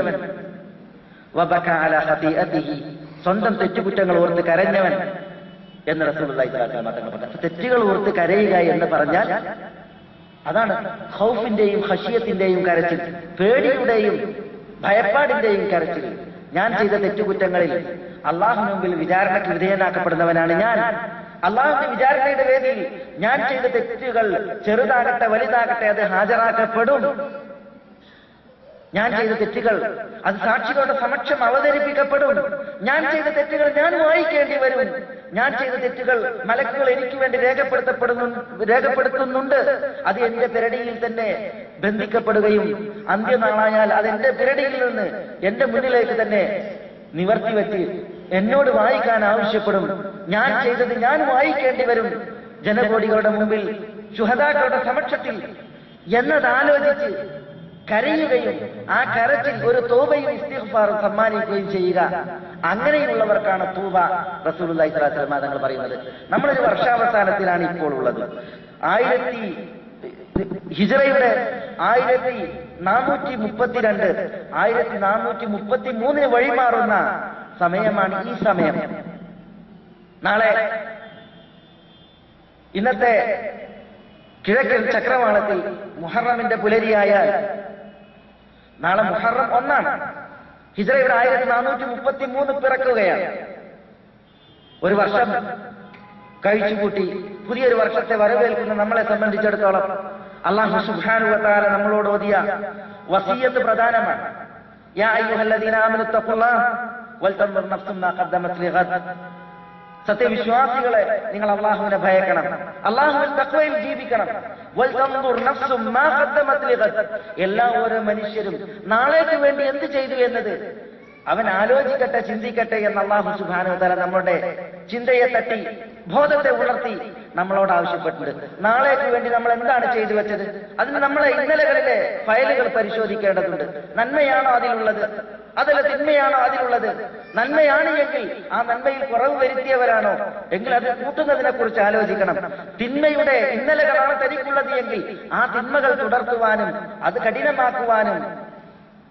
വബക അല ഖതിഅതിഹി സ്വന്തം തെറ്റുകുറ്റങ്ങൾ ഓർത്ത് കരഞ്ഞവൻ എന്ന് റസൂലുള്ളാഹി സ്വല്ലല്ലാഹു അലൈഹി വസല്ലം പറഞ്ഞു അപ്പൊ തെറ്റുകൾ ഓർത്ത് കരയുക എന്ന് പറഞ്ഞാൽ അതാണ് ഖൗഫിന്റെയും ഹഷിയത്തിന്റെയും കരച്ചിൽ പേടിയുടെയും ഭയപ്പാടിന്റെയും കരച്ചിൽ ഞാൻ ചെയ്ത തെറ്റുകുറ്റങ്ങളിൽ അള്ളാഹു മുമ്പിൽ വിചാരണയ്ക്ക് വിധേയനാക്കപ്പെടുന്നവനാണ് ഞാൻ അള്ളാഹുവിന്റെ വിചാരണയുടെ വേദിയിൽ ഞാൻ ചെയ്ത തെറ്റുകൾ ചെറുതാകട്ടെ വലുതാകട്ടെ അത് ഹാജരാക്കപ്പെടും ഞാൻ ചെയ്ത തെറ്റുകൾ അത് സാക്ഷികളുടെ സമക്ഷം അവതരിപ്പിക്കപ്പെടും ഞാൻ ചെയ്ത തെറ്റുകൾ ഞാൻ വായിക്കേണ്ടി വരും ഞാൻ ചെയ്ത തെറ്റുകൾ മലക്കുകൾ എനിക്ക് വേണ്ടി രേഖപ്പെടുത്തപ്പെടുന്നു രേഖപ്പെടുത്തുന്നുണ്ട് അത് എന്റെ പിരടിയിൽ തന്നെ ബന്ധിക്കപ്പെടുകയും അന്ത്യനാളായാൽ അത് എന്റെ പിരടിയിൽ നിന്ന് എന്റെ മുന്നിലേക്ക് തന്നെ നിവർത്തി വെച്ച് എന്നോട് വായിക്കാൻ ആവശ്യപ്പെടും ഞാൻ ചെയ്തത് ഞാൻ വായിക്കേണ്ടി വരും ജനകോടികളുടെ മുമ്പിൽ ശുഹതാക്കളുടെ സമക്ഷത്തിൽ എന്നതാലോചിച്ച് കരയുകയും ആ കരച്ചിൽ ഒരു തൂബയും ഇസ്തിഗ്ഫാറും സമ്മാനിക്കുകയും ചെയ്യുക അങ്ങനെയുള്ളവർക്കാണ് തൂബ റസൂലുള്ളാഹി സ്വല്ലല്ലാഹു അലൈഹി വസല്ലം തങ്ങൾ പറയുന്നത് നമ്മളൊരു വർഷാവസാനത്തിലാണ് ഇപ്പോൾ ഉള്ളത് ആയിരത്തി ഹിജറയുടെ ആയിരത്തി നാനൂറ്റി മുപ്പത്തിരണ്ട് ആയിരത്തി നാനൂറ്റി മുപ്പത്തി മൂന്നിന് വഴിമാറുന്ന സമയമാണ് ഈ സമയം നാളെ ഇന്നത്തെ കിഴക്കൻ ചക്രവാളത്തിൽ മുഹറമിന്റെ പുലരിയായാൽ നാളെ മുഹറം ഒന്നാണ് ഹിജറയുടെ ആയിരത്തി നാനൂറ്റി മുപ്പത്തി മൂന്ന് പിറക്കുകയാണ് ഒരു വർഷം കഴിച്ചുകൂട്ടി പുതിയൊരു വർഷത്തെ വരവേൽക്കുന്ന നമ്മളെ സംബന്ധിച്ചിടത്തോളം അള്ളാഹു സുബ്ഹാനുവതാല നമ്മളോട് ഓതിയ വസീയത്ത് പ്രധാനമാണ് യാ അയ്യുഹല്ലദീന ആമനു തഖുല്ലാഹ വൽതൻദുർ നഫ്സും മാ ഖദ്ദമത് ലിഗദ് സത്യവിശ്വാസികളെ നിങ്ങൾ അള്ളാഹുവിനെ ഭയക്കണം അള്ളാഹുവിൽ തക്വയിൽ ജീവിക്കണം വൽതൻദുർ നഫ്സും മാ ഖദ്ദമത് ലിഗദ് എല്ലാ ഓരോ മനുഷ്യരും നാളേക്ക് വേണ്ടി എന്ത് ചെയ്തു എന്നത് അവൻ ആലോചിക്കട്ടെ ചിന്തിക്കട്ടെ എന്ന് അള്ളാഹു സുബാനു തല നമ്മുടെ ചിന്തയെ തട്ടി ബോധത്തെ ഉണർത്തി നമ്മളോട് ആവശ്യപ്പെട്ടിട്ടുണ്ട് നാളേക്ക് വേണ്ടി നമ്മൾ എന്താണ് ചെയ്തു വെച്ചത് അതിന് നമ്മളെ ഇന്നലകളിലെ ഫയലുകൾ പരിശോധിക്കേണ്ടതുണ്ട് നന്മയാണോ അതിലുള്ളത് അതല്ല തിന്മയാണോ അതിലുള്ളത് നന്മയാണ് എങ്കിൽ ആ നന്മയിൽ കുറവ് വരുത്തിയവരാണോ എങ്കിൽ അത് കൂട്ടുന്നതിനെ കുറിച്ച് ആലോചിക്കണം തിന്മയുടെ ഇന്നലകളാണ് തനിക്കുള്ളത് എങ്കിൽ ആ തിന്മകൾ തുടർത്തുവാനും അത് കഠിനമാക്കുവാനും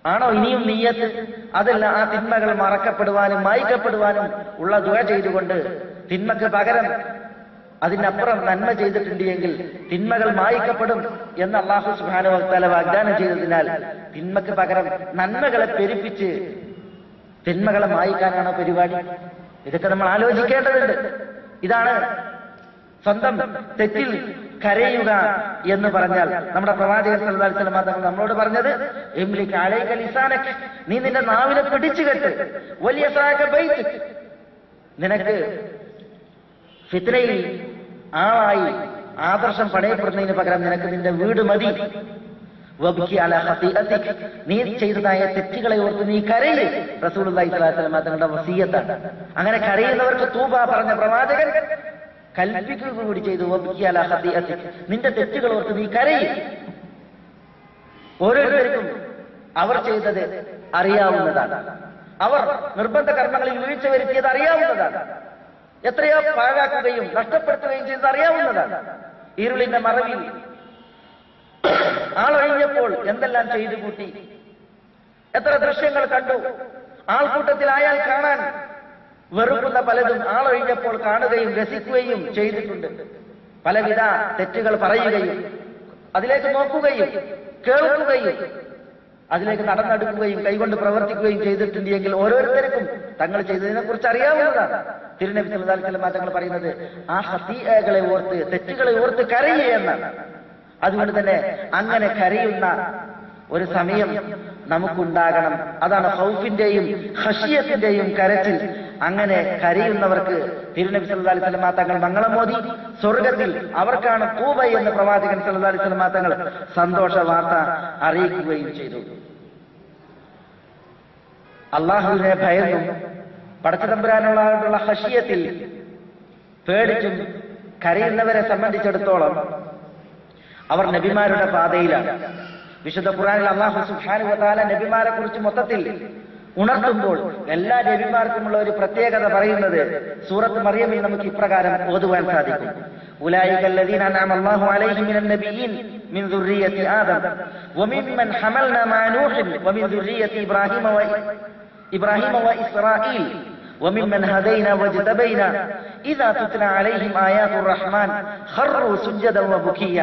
ആണോ ഇനിയും നീയത്ത് അതല്ല ആ തിന്മകൾ മറക്കപ്പെടുവാനും മായ്ക്കപ്പെടുവാനും ഉള്ള ദുഴ ചെയ്തുകൊണ്ട് തിന്മക്ക് പകരം അതിനപ്പുറം നന്മ ചെയ്തിട്ടുണ്ട് എങ്കിൽ തിന്മകൾ മായ്ക്കപ്പെടും എന്ന് അള്ളാഹു സുഹാന വക്താല വാഗ്ദാനം ചെയ്തതിനാൽ തിന്മക്ക് പകരം നന്മകളെ പെരുപ്പിച്ച് തിന്മകളെ മായ്ക്കാനാണോ പരിപാടി ഇതൊക്കെ നമ്മൾ ആലോചിക്കേണ്ടതുണ്ട് ഇതാണ് സ്വന്തം തെറ്റിൽ കരയുക എന്ന് പറഞ്ഞാൽ നമ്മുടെ പ്രവാചകൻ സല്ലല്ലാഹു അലൈഹി വസല്ലം തങ്ങൾ നമ്മളോട് പറഞ്ഞത് ഇംലിക് അലൈക ലിസാനക് നീ നിന്റെ നാവിനെ പിടിച്ചു കെട്ട് വലിയ ബൈത്ത് നിനക്ക് ഫിത്നയിൽ ആളായി ആദർശം പണയപ്പെടുന്നതിന് പകരം നിനക്ക് നിന്റെ വീട് മതി വബ്കി അല ഖതീഅതിക്. നീ ചെയ്തതായ തെറ്റുകളെ ഓർത്ത് നീ കരയില് റസൂലുള്ളാഹി സ്വല്ലല്ലാഹു അലൈഹി വസല്ലം തങ്ങളുടെ വസീയത്താണ് അങ്ങനെ കരയുന്നവർക്ക് തൂബ പറഞ്ഞ പ്രവാചകൻ കൽപ്പിക്കുക കൂടി ചെയ്തു വബ്കി അല ഖതീഅതിക്. നിന്റെ തെറ്റുകൾ ഓർത്ത് നീ കരയിൽ ഓരോരുത്തർക്കും അവർ ചെയ്തത് അറിയാവുന്നതാണ് അവർ നിർബന്ധ കർമ്മങ്ങളിൽ വീഴ്ച വരുത്തിയത് അറിയാവുന്നതാണ് എത്രയോ പാഴാക്കുകയും നഷ്ടപ്പെടുത്തുകയും ചെയ്തത് അറിയാവുന്നതാണ് ഇരുളിന്റെ മറവിൽ ആളൊഴിഞ്ഞപ്പോൾ എന്തെല്ലാം ചെയ്തു കൂട്ടി എത്ര ദൃശ്യങ്ങൾ കണ്ടു ആൾക്കൂട്ടത്തിലായാൽ കാണാൻ വെറുക്കുന്ന പലതും ആളൊഴിഞ്ഞപ്പോൾ കാണുകയും രസിക്കുകയും ചെയ്തിട്ടുണ്ട് പലവിധ തെറ്റുകൾ പറയുകയും അതിലേക്ക് നോക്കുകയും കേൾക്കുകയും അതിലേക്ക് നടന്നെടുക്കുകയും കൈകൊണ്ട് പ്രവർത്തിക്കുകയും ചെയ്തിട്ടുണ്ട് എങ്കിൽ ഓരോരുത്തർക്കും തങ്ങൾ ചെയ്തതിനെ കുറിച്ച് അറിയാവുന്നതാണ് തിരുനബി സല്ലല്ലാഹു അലൈഹി വസല്ലം തങ്ങൾ പറയുന്നത് ആ ഹതീകളെ ഓർത്ത് തെറ്റുകളെ ഓർത്ത് കരയുക എന്നാണ് അതുകൊണ്ട് തന്നെ അങ്ങനെ കരയുന്ന ഒരു സമയം നമുക്കുണ്ടാകണം അതാണ് ഹൗഫിന്റെയും ഹഷിയത്തിന്റെയും കരച്ചിൽ അങ്ങനെ കരയുന്നവർക്ക് തിരുനബി സല്ലല്ലാഹു അലൈഹി വസല്ലം തങ്ങൾ മംഗളമോദി സ്വർഗത്തിൽ അവർക്കാണ് പൂവ എന്ന് പ്രവാചകൻ സല്ലല്ലാഹു അലൈഹി വസല്ലം തങ്ങൾ സന്തോഷ വാർത്ത അറിയിക്കുകയും ചെയ്തു അള്ളാഹുവിനെ ഭയന്നും പടച്ചതമ്പുരാനുള്ള ഹഷിയത്തിൽ പേടിച്ചും കരയുന്നവരെ സംബന്ധിച്ചിടത്തോളം അവർ നബിമാരുടെ പാതയിലാണ് വിശുദ്ധ ഖുറാനിൽ അള്ളാഹു സുബ്ഹാനഹു വതആല നബിമാരെ കുറിച്ച് മൊത്തത്തിൽ ഉണർത്തുമ്പോൾ എല്ലാ നബിമാർക്കുമുള്ള ഒരു പ്രത്യേകത പറയുന്നത് സൂറത്ത് മറിയമിൽ നമുക്ക് ഇപ്രകാരം ഓതുവാൻ സാധിക്കും أولئك الذين أنعم الله عليهم من النبيين من ذرية آدم وممن حملنا مع نوح ومن ذرية إبراهيم و... إبراهيم وإسرائيل وممن هدينا واجتبينا إذا تتلى عليهم آيات الرحمن خروا سجدا وبكيا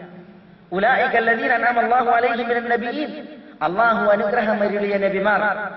أولئك الذين أنعم الله عليهم من النبيين الله അനുഗ്രഹം അരുളിയ നബിമാർ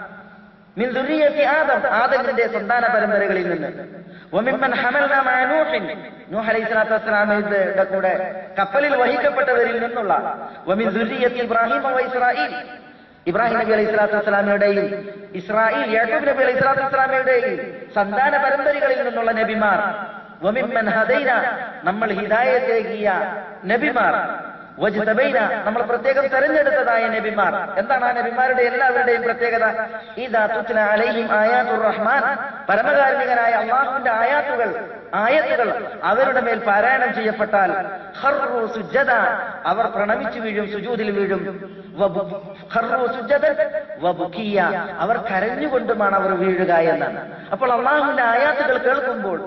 മിൻ ദുരിയത്തി ആദം ആദമിന്റെ സന്താന പരമ്പരകളിൽ നിന്ന് വമിമ്മൻ ഹമൽനാ മഅ നൂഹിൻ നൂഹ് അലൈഹി സ്വലാത്തു വസ്സലാമയുടെ കൂടെ കപ്പലിൽ വഹിക്കപ്പെട്ടവരിൽ നിന്നുള്ള വമിൻ ദുരിയത്തി ഇബ്രാഹിം വ ഇസ്രായേൽ ഇബ്രാഹിം നബി അലൈഹി സ്വലാത്തു വസ്സലാമയുടെയും ഇസ്രായേൽ യാക്കൂബ് നബി അലൈഹി സ്വലാത്തു വസ്സലാമയുടെയും സന്താന പരമ്പരകളിൽ നിന്നുള്ള നബിമാർ വമിമ്മൻ ഹദൈന നമ്മൾ ഹിദായത്തേകിയ നബിമാർ വജ്തബൈന നമ്മൾ പ്രത്യേകം തെരഞ്ഞെടുത്തതായ നബിമാർ എന്താണ് ആ നബിമാരുടെ എല്ലാവരുടെയും പ്രത്യേകത ഇതാ തുത്ല അലൈഹിം ആയാത്തുർ റഹ്മാൻ പരമകാരുണികനായ അള്ളാഹുവിന്റെ ആയാത്തുകൾ ആയത്തുകൾ അവരുടെ മേൽ പാരായണം ചെയ്യപ്പെട്ടാൽ ഖർറു സുജ്ജദ അവർ പ്രണമിച്ചു വീഴും സുജൂദിൽ വീഴും വബു- ഖർറു സുജ്ജദൻ വബുക്കിയ അവർ കരഞ്ഞുകൊണ്ടുമാണ് അവർ വീഴുക എന്നാണ് അപ്പോൾ അള്ളാഹുവിന്റെ ആയാത്തുകൾ കേൾക്കുമ്പോൾ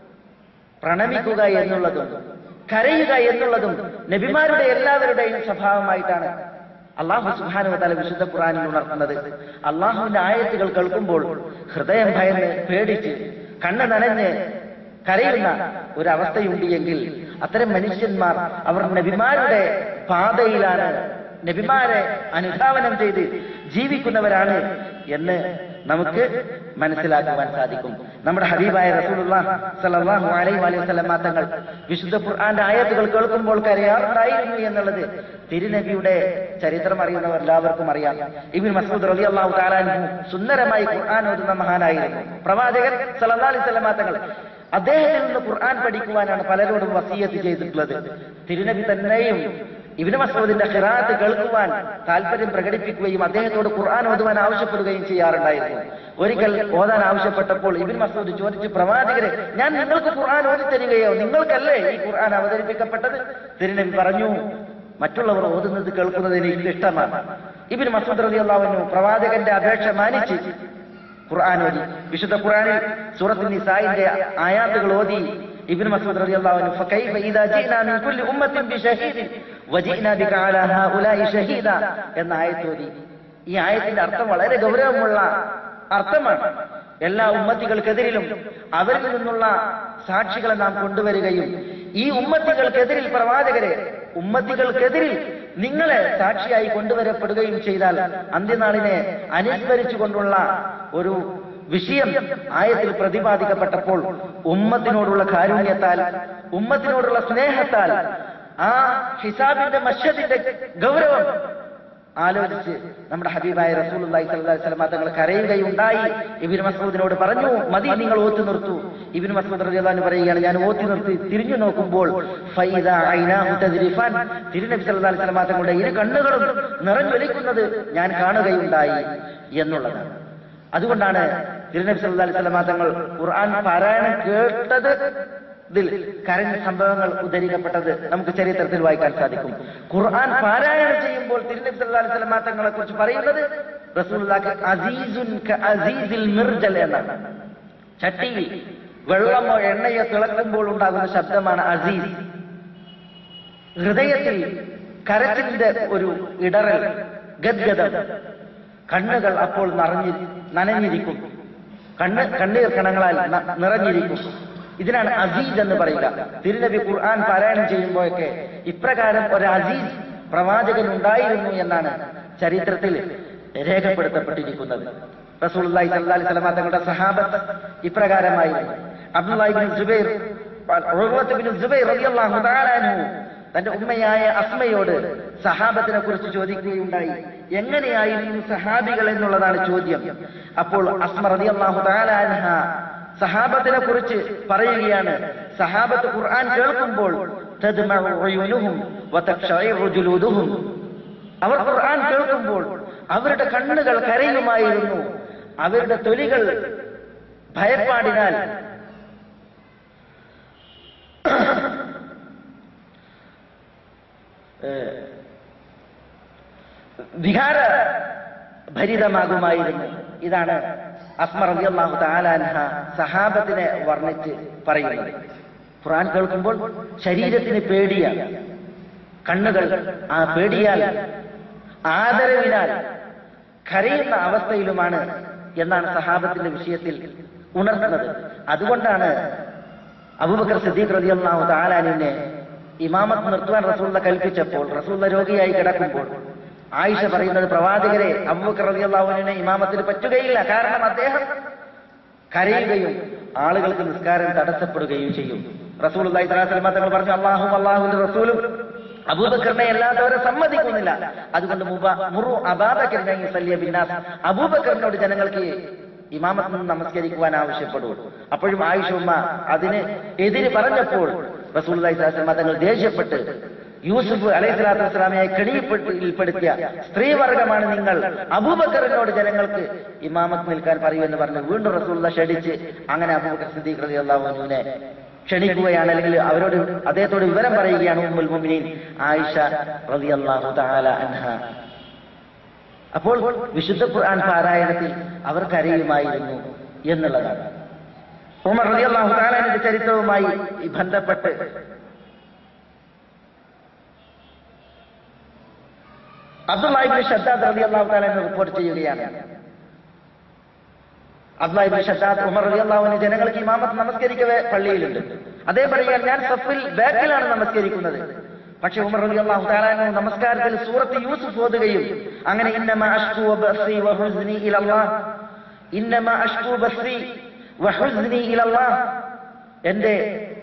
പ്രണമിക്കുക എന്നുള്ളതും കരയുക എന്നുള്ളതും നബിമാരുടെ എല്ലാവരുടെയും സ്വഭാവമായിട്ടാണ് അള്ളാഹു സുബാനുവതാല വിശുദ്ധ ഖുറാനിൽ ഉണർത്തുന്നത് അള്ളാഹുവിന്റെ ആയത്തുകൾ കേൾക്കുമ്പോൾ ഹൃദയം ഭയന്ന് പേടിച്ച് കണ്ണ് നനഞ്ഞ് കരയുന്ന ഒരവസ്ഥയുണ്ട് എങ്കിൽ അത്തരം മനുഷ്യന്മാർ അവർ നബിമാരുടെ പാതയിലാണ് നബിമാരെ അനുധാവനം ചെയ്ത് ജീവിക്കുന്നവരാണ് എന്ന് നമുക്ക് മനസ്സിലാക്കുവാൻ സാധിക്കും നമ്മുടെ ഹബീബായ റസൂലുള്ളാഹ് സല്ലല്ലാഹു അലൈഹി വസല്ലം തങ്ങൾ വിശുദ്ധ ഖുർആന്റെ ആയത്തുകൾ കേൾക്കുമ്പോൾ കരയാറുണ്ടായിരുന്നു എന്നുള്ളത് തിരുനബിയുടെ ചരിത്രം അറിയുന്നവർ എല്ലാവർക്കും അറിയാം ഇബ്നു മസ്ഊദ് റളിയല്ലാഹു തആല അൻഹു സുന്ദരമായി ഖുർആൻ ഓതുന്ന മഹാനായിരുന്നു പ്രവാചകൻ സല്ലല്ലാഹു അലൈഹി വസല്ലം തങ്ങൾ അദ്ദേഹത്തിൽ നിന്ന് ഖുർആൻ പഠിക്കുവാനാണ് പലരോടും വസീയത്ത് ചെയ്തിട്ടുള്ളത് തിരുനബി തന്നെയും ഇബ്നു മസ്ഊദിന്റെ ഖിറാഅത്ത് കേൾക്കുവാൻ താല്പര്യം പ്രകടിപ്പിക്കുകയും അദ്ദേഹത്തോട് ഖുർആൻ ഓതുവാൻ ആവശ്യപ്പെടുകയും ചെയ്യാറുണ്ടായിരുന്നു ഒരിക്കൽ ഓതാൻ ആവശ്യപ്പെട്ടപ്പോൾ ഇബിൻ മസൂദ് ചോദിച്ചു പ്രവാചകരെ ഞാൻ നിങ്ങൾക്ക് ഖുർആൻ ഓതി തരികയോ നിങ്ങൾക്കല്ലേ ഈ ഖുർആൻ അവതരിപ്പിക്കപ്പെട്ടത് തിരുനബി പറഞ്ഞു മറ്റുള്ളവർ ഓതുന്നത് കേൾക്കുന്നത് എനിക്ക് ഇഷ്ടമാണ് ഇബിൻ മസൂദ് റതി അള്ളാഹുവിനു പ്രവാചകന്റെ അപേക്ഷ മാനിച്ച് ഖുർആൻ ഓതി വിശുദ്ധ ഖുർആനിൽ സൂറത്ത് നിസായിന്റെ ആയാത്തുകൾ ഓതി ഇബ്നു മസ്ഊദ് റളിയല്ലാഹു അൻഹു ഫകൈഫ ഇദാ ജീനാ മിൻ കുല്ലി ഉമ്മത്തിൻ ബിശഹീദിൻ വജീനാ ബിക അലാ ഹൗലായി ഷഹീദ എന്ന ആയത്ത് ഓതി ഈ ആയത്തിന്റെ അർത്ഥം വളരെ ഗൗരവമുള്ള അർത്ഥമാണ് എല്ലാ ഉമ്മത്തികൾക്കെതിരിലും അവരിൽ നിന്നുള്ള സാക്ഷികളെ നാം കൊണ്ടുവരികയും ഈ ഉമ്മത്തികൾക്കെതിരിൽ പ്രവാചകരെ ഉമ്മത്തികൾക്കെതിരിൽ നിങ്ങളെ സാക്ഷിയായി കൊണ്ടുവരപ്പെടുകയും ചെയ്താൽ അന്ത്യനാളിനെ അനുസ്മരിച്ചുകൊണ്ടുള്ള ഒരു വിഷയം ആയത്തിൽ പ്രതിപാദിക്കപ്പെട്ടപ്പോൾ ഉമ്മത്തിനോടുള്ള കാരുണ്യത്താൽ ഉമ്മത്തിനോടുള്ള സ്നേഹത്താൽ ആ ഹിസാബിന്റെ മഷ്യത്തിന്റെ ഗൗരവം ആലോചിച്ച് നമ്മുടെ ഹബീബായ റസൂലുള്ളാഹി സ്വല്ലല്ലാഹി അലൈഹി വസല്ലം തങ്ങൾ കരയുകയുണ്ടായി ഇബ്നു മസ്ഊദിനോട് പറഞ്ഞു മതി നിങ്ങൾ ഓത്തി നിർത്തു ഇബ്നു മസ്ഊദ് റളിയല്ലാഹു അൻഹു പറയുകയാണ് ഞാൻ ഓത്തി നിർത്തി തിരിഞ്ഞു നോക്കുമ്പോൾ ഫൈദാ ഐനാഹു തദ്രിഫാൻ തിരുനബി സല്ലല്ലാഹു അലൈഹി വസല്ലം തങ്ങളുടെ ഇരു കണ്ണുകളും നിറഞ്ഞൊലിക്കുന്നത് ഞാൻ കാണുകയുണ്ടായി എന്നുള്ളതാണ് അതുകൊണ്ടാണ് തിരുനബി സല്ലല്ലാഹു അലൈഹി വസല്ലം തങ്ങൾ ഖുർആൻ പാരായണം കേട്ടത് ഇതിൽ കരഞ്ഞ സംഭവങ്ങൾ ഉദ്ധരിക്കപ്പെട്ടത് നമുക്ക് ചരിത്രത്തിൽ വായിക്കാൻ സാധിക്കും ഖുർആൻ പാരായണം ചെയ്യുമ്പോൾ തിരുനബി സല്ലല്ലാഹു അലൈഹി വസല്ലം തങ്ങളെ കുറിച്ച് പറയുന്നത് റസൂലുള്ളാഹിക്ക് അസീസുൻ അസീസിൽ മിർജൽ എന്നാണ് ചട്ടിയിൽ വെള്ളമോ എണ്ണയോ തിളക്കുമ്പോൾ ഉണ്ടാകുന്ന ശബ്ദമാണ് അസീസ് ഹൃദയത്തിൽ കരച്ചിലിന്റെ ഒരു ഇടറൽ ഗദ്ഗതം കണ്ണുകൾ അപ്പോൾ നിറഞ്ഞി നനഞ്ഞിരിക്കും കണ്ണ് കണ്ണീർ കണങ്ങളാൽ ന- നിറഞ്ഞിരിക്കും ഇതിനാണ് അസീസ് എന്ന് പറയുക തിരുനബി ഖുർആൻ പാരായണം ചെയ്യുമ്പോഴൊക്കെ ഇപ്രകാരം ഒരു അസീസ് പ്രവാചകൻ ഉണ്ടായിരുന്നു എന്നാണ് ചരിത്രത്തിൽ രേഖപ്പെടുത്തപ്പെട്ടിരിക്കുന്നത് റസൂലുള്ളാഹി സ്വല്ലല്ലാഹി അലൈഹി വസല്ലം തങ്ങളുടെ സഹാബത്ത് ഇപ്രകാരമായിരുന്നു അബ്ദുല്ലാഹി ഇബ്നു സുബൈർ ഉർവത്ത് ഇബ്നു സുബൈർ റളിയല്ലാഹു തആല അൻഹു തന്റെ ഉമ്മയായ അസ്മയോട് സഹാബത്തിനെ കുറിച്ച് ചോദിക്കുകയുണ്ടായി എങ്ങനെയായിരുന്നു സഹാബികൾ എന്നുള്ളതാണ് ചോദ്യം അപ്പോൾ അസ്മ റളിയല്ലാഹു തആല അൻഹ സഹാബത്തിനെ കുറിച്ച് പറയുകയാണ് സഹാബത്ത് ഖുർആൻ കേൾക്കുമ്പോൾ തദ്മഉ ഉയൂനുഹും വതഖ്ശഇഉ ജുലൂദുഹും അവർ ഖുർആൻ കേൾക്കുമ്പോൾ അവരുടെ കണ്ണുകൾ കരയുമായിരുന്നു അവരുടെ തൊലികൾ ഭയപ്പാടിനാൽ ഏഹ്, വികാര ഭരിതമാകുമായിരുന്നു ഇതാണ് അസ്മ റളിയല്ലാഹു തആല അൻഹ സഹാബത്തിനെ വർണ്ണിച്ച് പറയുന്നത് ഖുർആൻ കേൾക്കുമ്പോൾ ശരീരത്തിന് പേടിയ കണ്ണുകൾ ആ പേടിയാൽ ആദരവിനാൽ കരയുന്ന അവസ്ഥയിലുമാണ് എന്നാണ് സഹാബത്തിന്റെ വിഷയത്തിൽ ഉണർത്തുന്നത് അതുകൊണ്ടാണ് അബൂബക്കർ സിദ്ദീഖ് റളിയല്ലാഹു തആലാനിനെ ഇമാമത്ത് നിർത്തുവാൻ റസൂള്ള കൽപ്പിച്ചപ്പോൾ റസൂള്ള രോഗിയായി കിടക്കുമ്പോൾ ആയിഷ പറയുന്നത് പ്രവാചകരെ അബൂബക്കർ റളിയല്ലാഹുവിനെ ഇമാമത്തിന് പറ്റുകയില്ല കാരണം അദ്ദേഹം കരയുകയും ആളുകൾക്ക് നിസ്കാരം തടസ്സപ്പെടുകയും ചെയ്യും റസൂൽ തങ്ങൾ പറഞ്ഞു അള്ളാഹും അള്ളാഹുവിന്റെ റസൂലും അബൂബക്കറിനെ അല്ലാത്തവരെ സമ്മതിക്കുന്നില്ല അതുകൊണ്ട് മുബ- മുറു അബാബക്കറിനെ സല്ലിയ ബിന്നാസ് അബൂബക്കറിനോട് ജനങ്ങൾക്ക് ഇമാമത്ത് നിന്ന് നമസ്കരിക്കുവാൻ ആവശ്യപ്പെടൂ അപ്പോഴും ആയിഷ ഉമ്മ അതിന് എതിര് പറഞ്ഞപ്പോൾ റസൂൽ തങ്ങൾ ദേഷ്യപ്പെട്ട് യൂസുഫ് അലൈഹി സ്വലാത്തു വസ്സലാമയെ കെണിയിൽപ്പെടുത്തിയ സ്ത്രീവർഗമാണ് നിങ്ങൾ അബൂബക്കറിനോട് ജനങ്ങൾക്ക് ഇമാമത്ത് നിൽക്കാൻ പറയൂ എന്ന് പറഞ്ഞ് വീണ്ടും റസൂള്ള ക്ഷണിച്ച് അങ്ങനെ അബൂബക്കർ സിദ്ദീഖ് റളിയല്ലാഹു അൻഹുവിനെ ക്ഷണിക്കുകയാണ് അല്ലെങ്കിൽ അവരോട് അദ്ദേഹത്തോട് വിവരം പറയുകയാണ് ഉമ്മുൽ മുഅ്മിനീൻ ആയിഷ റളിയല്ലാഹു തആല അൻഹ അപ്പോൾ വിശുദ്ധ ഖുർആൻ പാരായണത്തിൽ അവർ കരയുമായിരുന്നു എന്നുള്ളതാണ് ഉമർ റളിയല്ലാഹു തആലാന്റെ ചരിത്രവുമായി ഈ ബന്ധപ്പെട്ട് അബ്ദുല്ലാഹിബിൻ ഷദ്ദാദ് റളിയല്ലാഹു തആല എന്ന് റിപ്പോർട്ട് ചെയ്യുകയാണ് അബ്ദുല്ലാഹിബിൻ ഷദ്ദാദ് ഉമർ റളിയല്ലാഹുവിന് ജനങ്ങൾക്ക് ഇമാമത്ത് നമസ്കരിക്കവേ പള്ളിയിലുണ്ട് അതേ പറയാൻ ഞാൻ സഫിൽ ബാക്കിലാണ് നമസ്കരിക്കുന്നത് പക്ഷെ ഉമർ റളിയല്ലാഹു തആല അൻഹു നമസ്കാരത്തിൽ സൂറത്ത് യൂസുഫ് ഓതുകയും അങ്ങനെ ഇന്നമ അഷ്കു ബസ്രി വഹുസ്നി ഇലല്ലാഹ് ഇന്നമ അഷ്കു ബസ്രി വഹുസ്നി ഇലല്ലാഹ് എന്റെ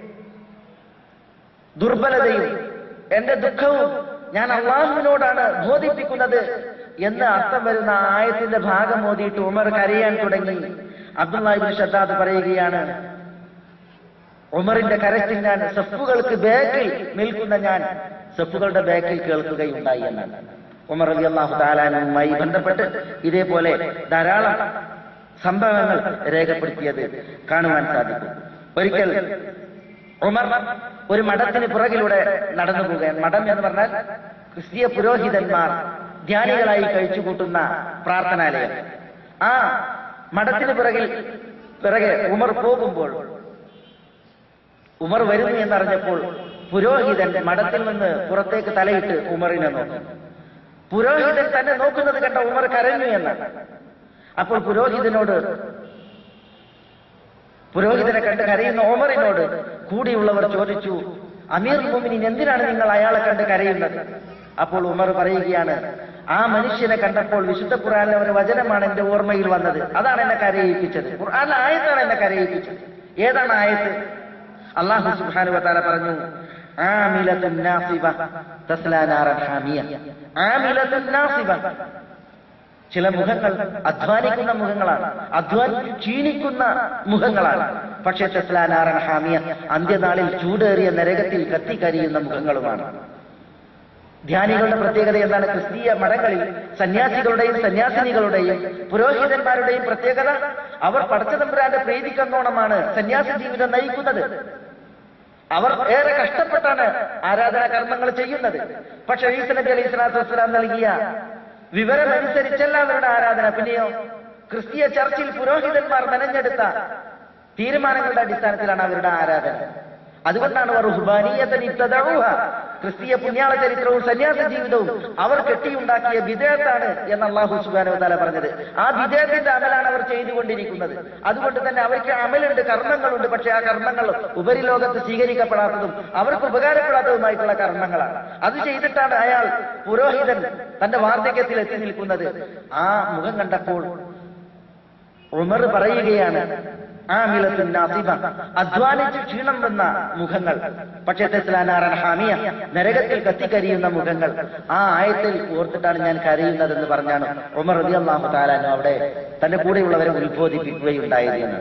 ദുർബലതയും എന്റെ ദുഃഖവും ഞാൻ അള്ളാഹുവിനോടാണ് ബോധിപ്പിക്കുന്നത് എന്ന് അർത്ഥം വരുന്ന ആ ആയത്തിന്റെ ഭാഗം ഓതിയിട്ട് ഉമർ കരയാൻ തുടങ്ങി അബ്ദുല്ലാഹിബിൻ ഷദ്ദാദ് പറയുകയാണ് ഉമറിന്റെ കരച്ചിൽ ഞാൻ സെഫുകൾക്ക് ബാക്കിൽ നിൽക്കുന്ന ഞാൻ സെഫുകളുടെ ബാക്കിൽ കേൾക്കുകയുണ്ടായി എന്നാണ് ഉമർ അലി അള്ളാഹു താലാനുമായി ബന്ധപ്പെട്ട് ഇതേപോലെ ധാരാളം സംഭവങ്ങൾ രേഖപ്പെടുത്തിയത് കാണുവാൻ സാധിക്കും ഒരിക്കൽ ഉമർ ഒരു മഠത്തിന് പുറകിലൂടെ നടന്നു പോവുകയാണ് മഠം എന്ന് പറഞ്ഞാൽ ക്രിസ്തീയ പുരോഹിതന്മാർ ധ്യാനികളായി കഴിച്ചുകൂട്ടുന്ന പ്രാർത്ഥനാലയം ആ മഠത്തിന് പുറകിൽ പിറകെ ഉമർ പോകുമ്പോൾ ഉമർ വരുന്നു എന്നറിഞ്ഞപ്പോൾ പുരോഹിതൻ മഠത്തിൽ നിന്ന് പുറത്തേക്ക് തലയിട്ട് ഉമറിനെ നോക്കി പുരോഹിതൻ തന്നെ നോക്കുന്നത് കണ്ട ഉമർ കരഞ്ഞു എന്നാണ് അപ്പോൾ പുരോഹിതനോട് പുരോഹിതനെ കണ്ട് കരയുന്ന ഉമറിനോട് കൂടിയുള്ളവർ ചോദിച്ചു അമീർ മുമിനിൻ എന്തിനാണ് നിങ്ങൾ അയാളെ കണ്ട് കരയുന്നത് അപ്പോൾ ഉമർ പറയുകയാണ് ആ മനുഷ്യനെ കണ്ടപ്പോൾ വിശുദ്ധ ഖുർആനിലെ ഒരു വചനമാണ് എന്റെ ഓർമ്മയിൽ വന്നത് അതാണ് എന്നെ കരയിപ്പിച്ചത് ഖുർആനിലെ ആയത്താണ് എന്നെ കരയിപ്പിച്ചത് ഏതാണ് ആയത്ത് അള്ളാഹു സുബ്ഹാനഹു വതആല പറഞ്ഞു ആമിലത്തുൻ നാസിബ തസ്ലാ നാറൻ ഹാമിയ ആമിലത്തുൻ നാസിബ ചില മുഖങ്ങൾ അധ്വാനിക്കുന്ന മുഖങ്ങളാണ് അധ്വാനിച്ച് ക്ഷീണിക്കുന്ന മുഖങ്ങളാണ് പക്ഷേ തെസ്ലാ നാറൻ ഹാമിയ അന്ത്യനാളിൽ ചൂടേറിയ നരകത്തിൽ കത്തിക്കരിയുന്ന മുഖങ്ങളുമാണ് ധ്യാനികളുടെ പ്രത്യേകത എന്താണ് ക്രിസ്തീയ മഠങ്ങളിൽ സന്യാസികളുടെയും സന്യാസിനികളുടെയും പുരോഹിതന്മാരുടെയും പ്രത്യേകത അവർ പടച്ചതമ്പുരാന്റെ പ്രീതിക്കെന്നോണമാണ് സന്യാസി ജീവിതം നയിക്കുന്നത് അവർ ഏറെ കഷ്ടപ്പെട്ടാണ് ആരാധനാ കർമ്മങ്ങൾ ചെയ്യുന്നത് പക്ഷെ ഈസ നബി അലൈഹി സ്വലാത്തു വസ്സലാം നൽകിയ വിവരമനുസരിച്ചല്ല അവരുടെ ആരാധന പിന്നെയോ ക്രിസ്തീയ ചർച്ചിൽ പുരോഹിതന്മാർ മെനഞ്ഞെടുത്ത തീരുമാനങ്ങളുടെ അടിസ്ഥാനത്തിലാണ് അവരുടെ ആരാധന അതുകൊണ്ടാണ് അവർ ഹുബാനീയത്തൻ ഇബ്തദഊഹ ക്രിസ്തീയ പുണ്യാള ചരിത്രവും സന്യാസ ജീവിതവും അവർ കെട്ടിയുണ്ടാക്കിയ വിധേയത്താണ് എന്ന് അള്ളാഹു സുബാനോ താല പറഞ്ഞത് ആ വിധേയത്തിന്റെ അമലാണ് അവർ ചെയ്തുകൊണ്ടിരിക്കുന്നത് അതുകൊണ്ട് തന്നെ അവർക്ക് അമലുണ്ട് കർമ്മങ്ങളുണ്ട് പക്ഷെ ആ കർമ്മങ്ങൾ ഉപരിലോകത്ത് സ്വീകരിക്കപ്പെടാത്തതും അവർക്ക് ഉപകാരപ്പെടാത്തതുമായിട്ടുള്ള കർമ്മങ്ങളാണ് അത് ചെയ്തിട്ടാണ് അയാൾ പുരോഹിതൻ തന്റെ വാർദ്ധക്യത്തിൽ എത്തി നിൽക്കുന്നത് ആ മുഖം കണ്ടപ്പോൾ ഉമർ പറയുകയാണ് ആമിലത്തുൻ നാസിബ അധ്വാനിച്ച് ക്ഷീണം വന്ന മുഖങ്ങൾ പക്ഷേ തെസ്ലാനാറൻ ഹാമിയ നരകത്തിൽ കത്തിക്കരിയുന്ന മുഖങ്ങൾ ആ ആയത്തിൽ ഓർത്തിട്ടാണ് ഞാൻ കരയുന്നതെന്ന് പറഞ്ഞാണ് ഉമർ റബി അള്ളാഹു താലാനു അവിടെ തന്റെ കൂടെയുള്ളവരെ ഉത്ബോധിപ്പിക്കുകയുണ്ടായത് എന്ന്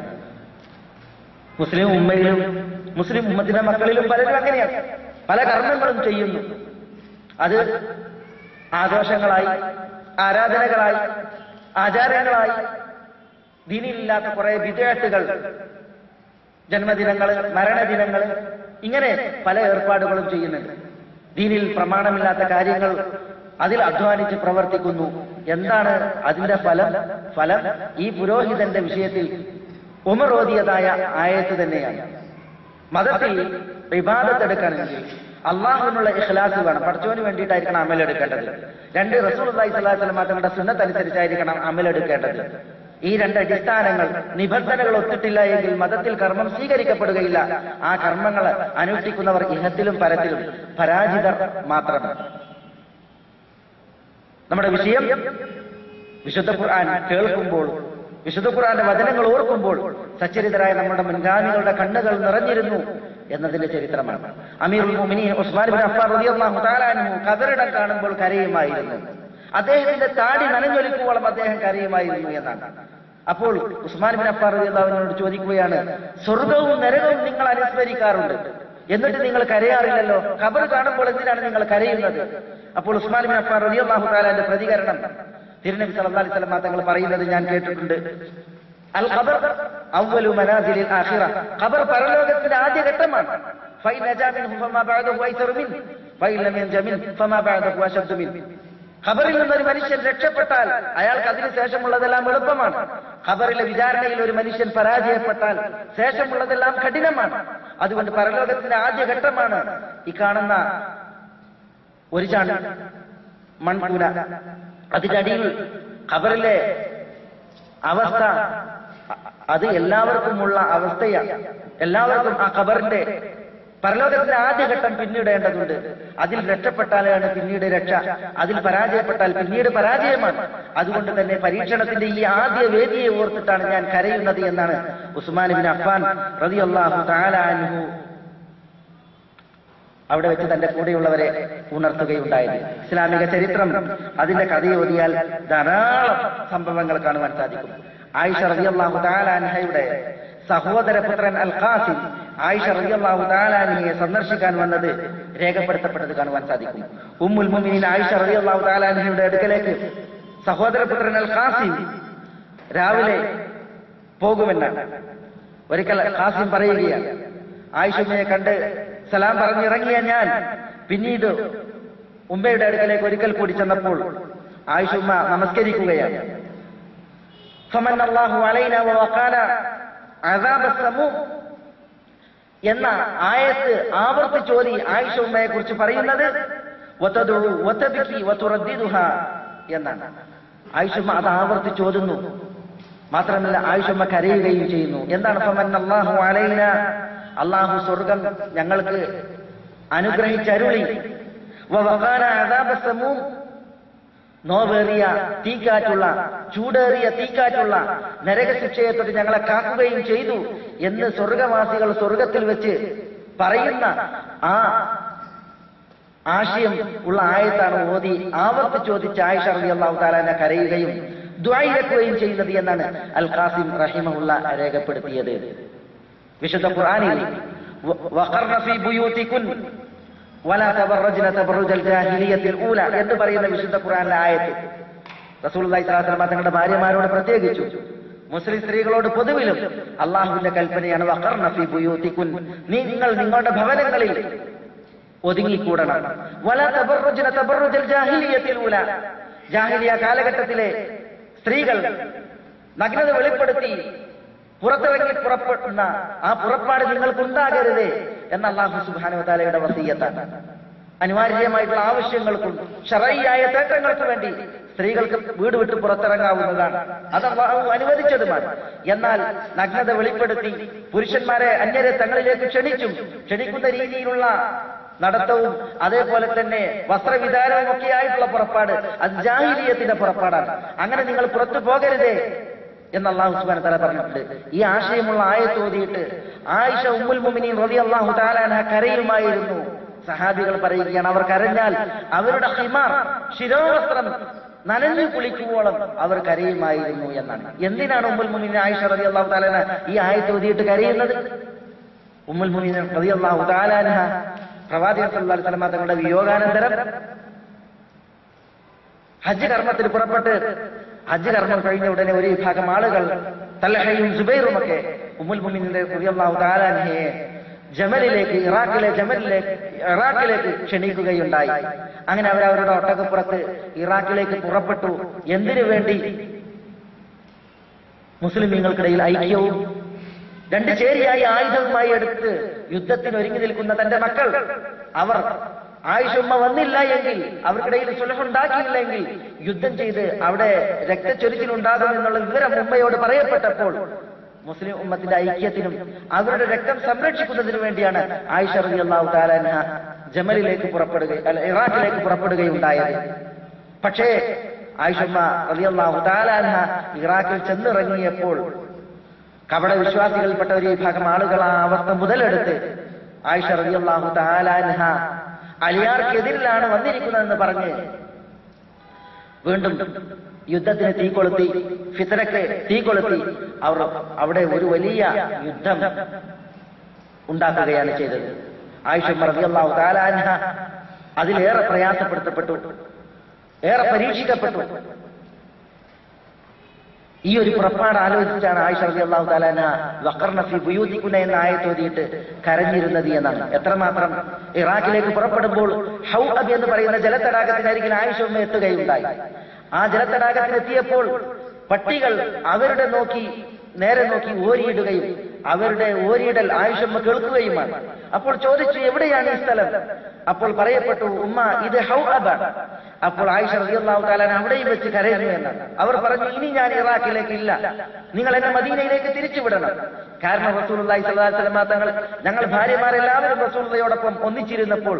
മുസ്ലിം ഉമ്മയിലും മുസ്ലിം ഉമ്മത്തിന്റെ മക്കളിലും പലരും അങ്ങനെയാണ് പല കർമ്മങ്ങളും ചെയ്യുന്നു അത് ആഘോഷങ്ങളായി ആരാധനകളായി ആചാരങ്ങളായി ദീനിലില്ലാത്ത കുറെ വിദേട്ടുകൾ ജന്മദിനങ്ങൾ മരണദിനങ്ങൾ ഇങ്ങനെ പല ഏർപ്പാടുകളും ചെയ്യുന്നുണ്ട് ദീനിൽ പ്രമാണമില്ലാത്ത കാര്യങ്ങൾ അതിൽ അധ്വാനിച്ച് പ്രവർത്തിക്കുന്നു എന്താണ് അതിന്റെ ഫലം ഫലം ഈ പുരോഹിതന്റെ വിഷയത്തിൽ ഉമറോദിയതായ ആയത്ത് തന്നെയാണ് മതത്തിൽ വിവാദത്തെടുക്കണമെങ്കിൽ അള്ളാഹുവിനുള്ള ഇഖ്ലാസ് വേണം പഠിച്ചവന് വേണ്ടിയിട്ടായിരിക്കണം അമലെടുക്കേണ്ടത് രണ്ട് റസൂൽ അള്ളാഹി സ്വലാഹു വസ്ലം തങ്ങളുടെ സുന്നത്തനുസരിച്ചായിരിക്കണം അമലെടുക്കേണ്ടത് ഈ രണ്ട് അടിസ്ഥാനങ്ങൾ നിബന്ധനകൾ ഒത്തിട്ടില്ല എങ്കിൽ മതത്തിൽ കർമ്മം സ്വീകരിക്കപ്പെടുകയില്ല ആ കർമ്മങ്ങൾ അനുഷ്ഠിക്കുന്നവർ ഇഹത്തിലും പരത്തിലും പരാജിതർ മാത്രമാണ് നമ്മുടെ വിഷയം വിശുദ്ധ ഖുർആൻ കേൾക്കുമ്പോൾ വിശുദ്ധ ഖുർആന്റെ വചനങ്ങൾ ഓർക്കുമ്പോൾ സച്ചരിതരായ നമ്മുടെ മുൻഗാമികളുടെ കണ്ണുകൾ നിറഞ്ഞിരുന്നു എന്നതിന്റെ ചരിത്രമാണ് അമീറുൽ മുഅ്മിനീൻ ഉസ്മാൻ ബിൻ അഫ്ഫാൻ റളിയല്ലാഹു തആല അൻഹു കബറിടം കാണുമ്പോൾ കരയുമായിരുന്നു അദ്ദേഹത്തിന്റെ താടി നനഞ്ഞൊലിക്കുവോളം അദ്ദേഹം കരയുമായിരുന്നു എന്നാണ് അപ്പോൾ ഉസ്മാൻ ബിൻ അഫ്ഫാൻ റളിയല്ലാഹുവിനോട് ചോദിക്കുകയാണ് സ്വർഗവും നരകവും നിങ്ങൾ അനുസ്മരിക്കാറുണ്ട് എന്നിട്ട് നിങ്ങൾ കരയാറില്ലല്ലോ ഖബർ കാണുമ്പോൾ എന്തിനാണ് നിങ്ങൾ കരയുന്നത് അപ്പോൾ ഉസ്മാൻ ബിൻ അഫ്ഫാൻ റളിയല്ലാഹു തആലാന്റെ പ്രതികരണം തിരുനബി സല്ലല്ലാഹു അലൈഹി വസല്ലം തങ്ങൾ പറയുന്നത് ഞാൻ കേട്ടിട്ടുണ്ട് അൽ ഖബർ അവലു മനാസിലിൽ ആഖിറ ഖബർ പരലോകത്തിന്റെ ആദ്യ ഘട്ടമാണ് ഫൈൻ നജാ മിൻഹു ഫമാ ബഅദഹു ഐസറു മിൻ ഫൈൻ ലം യൻജ മിൻ ഫമാ ബഅദഹു അശദ്ദു മിൻ ഖബറിൽ നിന്നൊരു മനുഷ്യൻ രക്ഷപ്പെട്ടാൽ അയാൾക്ക് അതിന് ശേഷമുള്ളതെല്ലാം എളുപ്പമാണ് ഖബറിലെ വിചാരണയിൽ ഒരു മനുഷ്യൻ പരാജയപ്പെട്ടാൽ ശേഷമുള്ളതെല്ലാം കഠിനമാണ് അതുകൊണ്ട് പരലോകത്തിന്റെ ആദ്യ ഘട്ടമാണ് ഈ കാണുന്ന ഒരു ചാണ് മൺകൂന അതിന്റെ അടിയിൽ ഖബറിലെ അവസ്ഥ അത് എല്ലാവർക്കുമുള്ള അവസ്ഥയാണ് എല്ലാവർക്കും ആ ഖബറിന്റെ പരലോകത്തിന്റെ ആദ്യഘട്ടം പിന്നിടേണ്ടതുണ്ട് അതിൽ രക്ഷപ്പെട്ടാലാണ് പിന്നീട് രക്ഷ അതിൽ പരാജയപ്പെട്ടാൽ പിന്നീട് പരാജയമാണ് അതുകൊണ്ട് തന്നെ പരീക്ഷണത്തിന്റെ ഈ ആദ്യ വേദിയെ ഓർത്തിട്ടാണ് ഞാൻ കരയുന്നത് എന്നാണ് ഉസ്മാൻ ബിൻ അഫ്ഫാൻ റളിയല്ലാഹു തആല അൻഹു അവിടെ വെച്ച് തന്റെ കൂടെയുള്ളവരെ ഉണർത്തുകയുണ്ടായത് ഇസ്ലാമിക ചരിത്രം അതിന്റെ കഥയോതിയാൽ ധാരാളം സംഭവങ്ങൾ കാണുവാൻ സാധിക്കും ആയിഷ റളിയല്ലാഹു തആല അൻഹയുടെ സഹോദരപുത്രൻ അൽ ഖാസിം ആയിഷ റളിയല്ലാഹു തആല അൻഹയെ സന്ദർശിക്കാൻ വന്നത് രേഖപ്പെടുത്തപ്പെട്ടത് കാണുവാൻ സാധിക്കും ഉമ്മുൽ മുഅ്മിനീൻ ആയിഷ റളിയല്ലാഹു തആല അൻഹയുടെ അടുക്കലേക്ക് സഹോദരപുത്രൻ അൽ ഖാസിം രാവിലെ പോകുമെന്നാണ് ഒരിക്കൽ ഖാസിം പറയുകയാണ് ആയിഷമ്മയെ കണ്ട് സലാം പറഞ്ഞിറങ്ങിയ ഞാൻ പിന്നീട് ഉമ്മയുടെ അടുക്കലേക്ക് ഒരിക്കൽ കൂടി ചെന്നപ്പോൾ ആയിഷുമ്മ നമസ്കരിക്കുകയാണ് ഫമൻ അല്ലാഹു അലൈന വഖാല അദാബ സമൂം എന്ന ആയത്ത് ആവർത്തിച്ചോതി ആയിഷ ഉമ്മയെ കുറിച്ച് പറയുന്നത് വതദഉ വതബ്കി വതുറദ്ദിദുഹ എന്നാണ് ആയിഷമ്മ അത് ആവർത്തിച്ച് ഓതുന്നു മാത്രമല്ല ആയിഷമ്മ കരയുകയും ചെയ്യുന്നു എന്താണ് ഫമന്നല്ലാഹു അലൈന അള്ളാഹു സ്വർഗം ഞങ്ങൾക്ക് അനുഗ്രഹിച്ചരുളി വവഖാന അദാബ സമൂം നോവേറിയ തീക്കാറ്റുള്ള ചൂടേറിയ തീക്കാറ്റുള്ള നരകശിക്ഷയെ തൊട്ട് ഞങ്ങളെ കാക്കുകയും ചെയ്തു എന്ന് സ്വർഗവാസികൾ സ്വർഗത്തിൽ വെച്ച് പറയുന്ന ആ ആശയം ഉള്ള ആയത്താണ് ഓതി ആവർത്തി ചോദിച്ച ആയിഷ റബി അള്ളാഹു താലാനെ കരയുകയും ദ്വായിരക്കുകയും ചെയ്യുന്നത് എന്നാണ് അൽ ഖാസിം റഹിമഹുള്ള രേഖപ്പെടുത്തിയത് വിശുദ്ധ ഖുർആനിൽ വ- വഖർന ഫീ ബുയൂതികുൻ വലാ തബറജ്ന തബറുജൽ ജാഹിലിയത്തിൽ ഊല എന്ന് പറയുന്ന വിശുദ്ധ ഖുർആനിലെ ആയത്ത് റസൂലുള്ളാഹി സ്വല്ലല്ലാഹു അലൈഹി വസല്ലം തങ്ങളുടെ ഭാര്യമാരോട് പ്രത്യേകിച്ചു മുസ്ലിം സ്ത്രീകളോട് പൊതുവിലും അള്ളാഹുവിന്റെ കൽപ്പനയാണ് വഖർന ഫീ ബുയൂതികുൻ നിങ്ങൾ നിങ്ങളുടെ ഭവനങ്ങളിൽ ഒതുങ്ങിക്കൂടണം വല തബറുജന തബറുജൽ ജാഹിലിയത്തിൽ ഊല ജാഹിലിയ കാലഘട്ടത്തിലെ സ്ത്രീകൾ നഗ്നത വെളിപ്പെടുത്തി പുറത്തിറങ്ങി പുറപ്പെടുന്ന ആ പുറപ്പാട് നിങ്ങൾക്കുണ്ടാകരുത് എന്ന അള്ളാഹു സുബാനു താലയുടെ വസീയത്താണ് അനിവാര്യമായിട്ടുള്ള ആവശ്യങ്ങൾക്കും ഷറയ്യായ തേട്ടങ്ങൾക്ക് വേണ്ടി സ്ത്രീകൾക്ക് വീട് വിട്ട് പുറത്തിറങ്ങാവുന്നതാണ് അത് അള്ളാഹു അനുവദിച്ചതുമാണ് എന്നാൽ നഗ്നത വെളിപ്പെടുത്തി പുരുഷന്മാരെ അന്യരെ തങ്ങളിലേക്ക് ക്ഷണിച്ചും ക്ഷണിക്കുന്ന രീതിയിലുള്ള നടത്തവും അതേപോലെ തന്നെ വസ്ത്രവിധാനവും ഒക്കെ ആയിട്ടുള്ള പുറപ്പാട് അത് ജാഹിലിയത്തിന്റെ പുറപ്പാടാണ് അങ്ങനെ നിങ്ങൾ പുറത്തു പോകരുതേ എന്ന് അള്ളാഹു സുബാന തല പറഞ്ഞിട്ടുണ്ട് ഈ ആശയമുള്ള ആയത്ത് ഓതിയിട്ട് ആയിഷ ഉമ്മുൽ മുമിനീൻ റതി അള്ളാഹു താലാന കരയുമായിരുന്നു സഹാബികൾ പറയുകയാണ് അവർ കരഞ്ഞാൽ അവരുടെ ഹിമാർ ശിരോവസ്ത്രം നനഞ്ഞു കുളിക്കുവോളം അവർ കരയുമായിരുന്നു എന്നാണ് എന്തിനാണ് ഉമ്മുൽ മുമിനീൻ ആയിഷ റതി അള്ളാഹു താലാന ഈ ആയത്ത് ഓതിയിട്ട് കരയുന്നത് ഉമ്മുൽ മുമിനീൻ റതി അള്ളാഹു താലാന പ്രവാചകൻ സല്ലല്ലാഹു അലൈഹി വസല്ലം തങ്ങളുടെ വിയോഗാനന്തരം ഹജ്ജ് കർമ്മത്തിന് പുറപ്പെട്ട് ഹജ്ജ് കർമ്മം കഴിഞ്ഞ ഉടനെ ഒരു വിഭാഗം ആളുകൾ തലഹയും സുബൈറും ഒക്കെ ഉമ്മുൽ മുമിനിന്റെ റളിയല്ലാഹു താലാൻഹയെ ജമലിലേക്ക് ഇറാഖിലെ ജമലിലേക്ക് ഇറാഖിലേക്ക് ക്ഷണിക്കുകയുണ്ടായി അങ്ങനെ അവർ അവരുടെ ഒട്ടകപ്പുറത്ത് ഇറാഖിലേക്ക് പുറപ്പെട്ടു എന്തിനു വേണ്ടി മുസ്ലിമീങ്ങൾക്കിടയിൽ ഐക്യവും രണ്ട് ചേരിയായി ആയുധവുമായി എടുത്ത് യുദ്ധത്തിന് ഒരുങ്ങി നിൽക്കുന്ന തന്റെ മക്കൾ അവർ ആയിഷുമ്മ വന്നില്ല എങ്കിൽ അവർക്കിടയിൽ സുലഹുണ്ടാക്കിയില്ലെങ്കിൽ യുദ്ധം ചെയ്ത് അവിടെ രക്തച്ചൊരിച്ചിലുണ്ടാകും എന്നുള്ള വിവരം ഉമ്മയോട് പറയപ്പെട്ടപ്പോൾ മുസ്ലിം ഉമ്മത്തിന്റെ ഐക്യത്തിനും അവരുടെ രക്തം സംരക്ഷിക്കുന്നതിനു വേണ്ടിയാണ് ആയിഷ റബി അള്ളാഹു താലാൻഹ ജമലിലേക്ക് പുറപ്പെടുക അല്ല ഇറാഖിലേക്ക് പുറപ്പെടുകയുണ്ടായത് പക്ഷേ ആയിഷമ്മ റബി അള്ളാഹു താലാൻഹ ഇറാഖിൽ ചെന്നിറങ്ങിയപ്പോൾ കപട വിശ്വാസികളിൽപ്പെട്ട ഒരു വിഭാഗം ആളുകൾ ആ അവസ്ഥ മുതലെടുത്ത് ആയിഷ റളിയല്ലാഹു താലാൻഹ അലിയാർക്കെതിരിലാണ് വന്നിരിക്കുന്നതെന്ന് പറഞ്ഞ് വീണ്ടും യുദ്ധത്തിന് തീ കൊളുത്തി ഫിത്തനക്ക് തീ കൊളുത്തി അവർ അവിടെ ഒരു വലിയ യുദ്ധം ഉണ്ടാക്കുകയാണ് ചെയ്തത് ആയിഷ റളിയല്ലാഹു താലാൻഹ അതിലേറെ പ്രയാസപ്പെടുത്തപ്പെട്ടു ഏറെ പരീക്ഷിക്കപ്പെട്ടു ഈ ഒരു പുറപ്പാട് ആലോചിച്ചാണ് ആയിഷ റബി അള്ളാഹു താലാന വക്കർണഫി ബുയൂതിക്കുന്ന എന്ന ആയത്തോതിയിട്ട് കരഞ്ഞിരുന്നത് എന്നാണ് എത്രമാത്രം ഇറാഖിലേക്ക് പുറപ്പെടുമ്പോൾ ഹൗ അബി എന്ന് പറയുന്ന ജലത്തടാകത്തിനരികിൽ ആയിഷ ഉമ്മ എത്തുകയുണ്ടായി ആ ജലത്തടാകത്തിലെത്തിയപ്പോൾ പട്ടികൾ അവരുടെ നോക്കി നേരെ നോക്കി ഓരിയിടുകയും അവരുടെ ഓരിയിടൽ ആയിഷമ്മ കേൾക്കുകയുമാണ് അപ്പോൾ ചോദിച്ചു എവിടെയാണ് ഈ സ്ഥലം അപ്പോൾ പറയപ്പെട്ടു ഉമ്മ ഇത് ഹൗ അബാണ് അപ്പോൾ ആയിഷ റളിയല്ലാഹു താലാൻ അവിടെയും വെച്ച് കരയുന്നു എന്നാണ് അവർ പറഞ്ഞു ഇനി ഞാൻ ഇറാഖിലേക്ക് ഇല്ല നിങ്ങൾ എന്നെ മദീനയിലേക്ക് തിരിച്ചുവിടണം കാരണം റസൂലുള്ളാഹി സ്വല്ലല്ലാഹു അലൈഹി വസല്ലം തങ്ങൾ ഞങ്ങൾ ഭാര്യമാരെല്ലാവരും റസൂലുള്ളയോടൊപ്പം ഒന്നിച്ചിരുന്നപ്പോൾ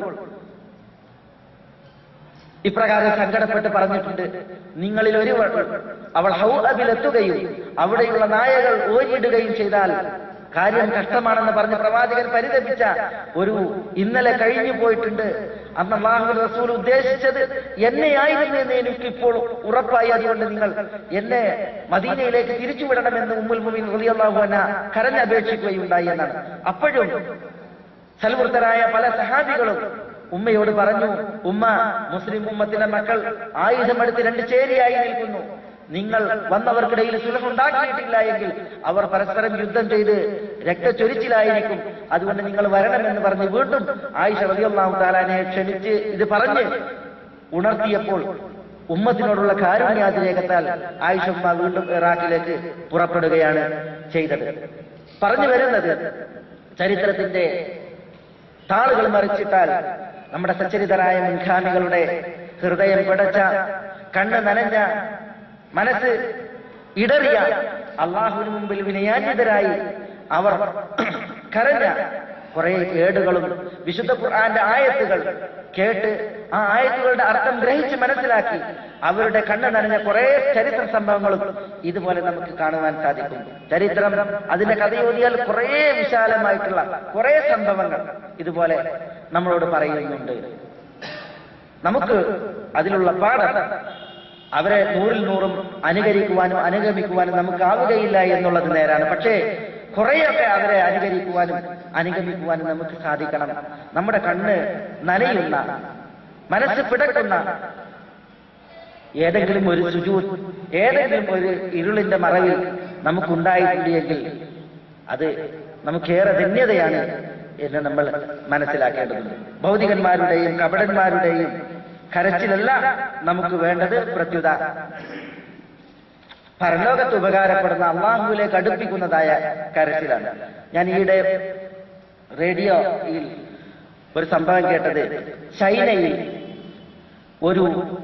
ഇപ്രകാരം സങ്കടപ്പെട്ട് പറഞ്ഞിട്ടുണ്ട് നിങ്ങളിൽ ഒരു അവൾ ഹൗഅബിലെത്തുകയും അവിടെയുള്ള നായകൾ ഓരിയിടുകയും ചെയ്താൽ കാര്യം കഷ്ടമാണെന്ന് പറഞ്ഞ് പ്രവാചകൻ പരിതപിച്ച ഒരു ഇന്നലെ കഴിഞ്ഞു പോയിട്ടുണ്ട് അന്ന് അള്ളാഹു റസൂൽ ഉദ്ദേശിച്ചത് എന്നെയായിരുന്നു എന്ന് എനിക്കിപ്പോൾ ഉറപ്പായി അതുകൊണ്ട് നിങ്ങൾ എന്നെ മദീനയിലേക്ക് തിരിച്ചുവിടണമെന്ന് ഉമ്മുൽ മുമിൻ റളിയല്ലാഹു അൻഹ കരഞ്ഞപേക്ഷിക്കുകയുണ്ടായി എന്നാണ് അപ്പോഴും സൽവൃത്തരായ പല സഹാബികളും ഉമ്മയോട് പറഞ്ഞു ഉമ്മ മുസ്ലിം ഉമ്മത്തിന്റെ മക്കൾ ആയുധമെടുത്ത് രണ്ട് ചേരിയായി നിൽക്കുന്നു നിങ്ങൾ വന്നവർക്കിടയിൽ സുലഭുണ്ടാക്കിയിട്ടില്ല എങ്കിൽ അവർ പരസ്പരം യുദ്ധം ചെയ്ത് രക്തചൊരിച്ചിലായിരിക്കും അതുകൊണ്ട് നിങ്ങൾ വരണമെന്ന് പറഞ്ഞ് വീണ്ടും ആയിഷ റളിയല്ലാഹു താലാനെ ക്ഷണിച്ച് ഇത് പറഞ്ഞ് ഉണർത്തിയപ്പോൾ ഉമ്മത്തിനോടുള്ള കാരുണ്യാതിരേകത്താൽ ആയിഷമ്മ വീണ്ടും ഇറാഖിലേക്ക് പുറപ്പെടുകയാണ് ചെയ്തത് പറഞ്ഞു വരുന്നത് ചരിത്രത്തിന്റെ താളുകൾ മറിച്ചിട്ടാൽ നമ്മുടെ സച്ചരിതരായ മുൻഗാമികളുടെ ഹൃദയം പിടച്ച കണ്ണ് നനഞ്ഞ മനസ്സ് ഇടറിയ അള്ളാഹുവിന് മുമ്പിൽ വിനയാന്വിതരായി അവർ കരഞ്ഞ കുറെ ഏടുകളും വിശുദ്ധ ഖുർആന്റെ ആയത്തുകൾ കേട്ട് ആ ആയത്തുകളുടെ അർത്ഥം ഗ്രഹിച്ച് മനസ്സിലാക്കി അവരുടെ കണ്ണ് നനഞ്ഞ കുറെ ചരിത്ര സംഭവങ്ങളും ഇതുപോലെ നമുക്ക് കാണുവാൻ സാധിക്കും ചരിത്രം അതിന്റെ കഥയോതിയാൽ കുറെ വിശാലമായിട്ടുള്ള കുറെ സംഭവങ്ങൾ ഇതുപോലെ നമ്മളോട് പറയുന്നുണ്ട് നമുക്ക് അതിലുള്ള പാഠം അവരെ നൂറിൽ നൂറും അനുകരിക്കുവാനും അനുഗമിക്കുവാനും നമുക്ക് ആവുകയില്ല എന്നുള്ളത് നേരാണ് പക്ഷേ കുറെയൊക്കെ അവരെ അനുകരിക്കുവാനും അനുഗമിക്കുവാനും നമുക്ക് സാധിക്കണം നമ്മുടെ കണ്ണ് നനയുന്ന മനസ്സ് പിടക്കുന്ന ഏതെങ്കിലും ഒരു സുജൂർ ഏതെങ്കിലും ഒരു ഇരുളിന്റെ മറവിൽ നമുക്കുണ്ടായിട്ടുണ്ടെങ്കിൽ അത് നമുക്കേറെ ധന്യതയാണ് എന്ന് നമ്മൾ മനസ്സിലാക്കേണ്ടതുണ്ട് ഭൗതികന്മാരുടെയും കപടന്മാരുടെയും കരച്ചിലല്ല നമുക്ക് വേണ്ടത് പ്രത്യുത പരലോകത്ത് ഉപകാരപ്പെടുന്ന അള്ളാഹുവിലേക്ക് അടുപ്പിക്കുന്നതായ കരച്ചിലാണ് ഞാൻ ഈയിടെ റേഡിയോയിൽ ഒരു സംഭവം കേട്ടത് ചൈനയിൽ ഒരു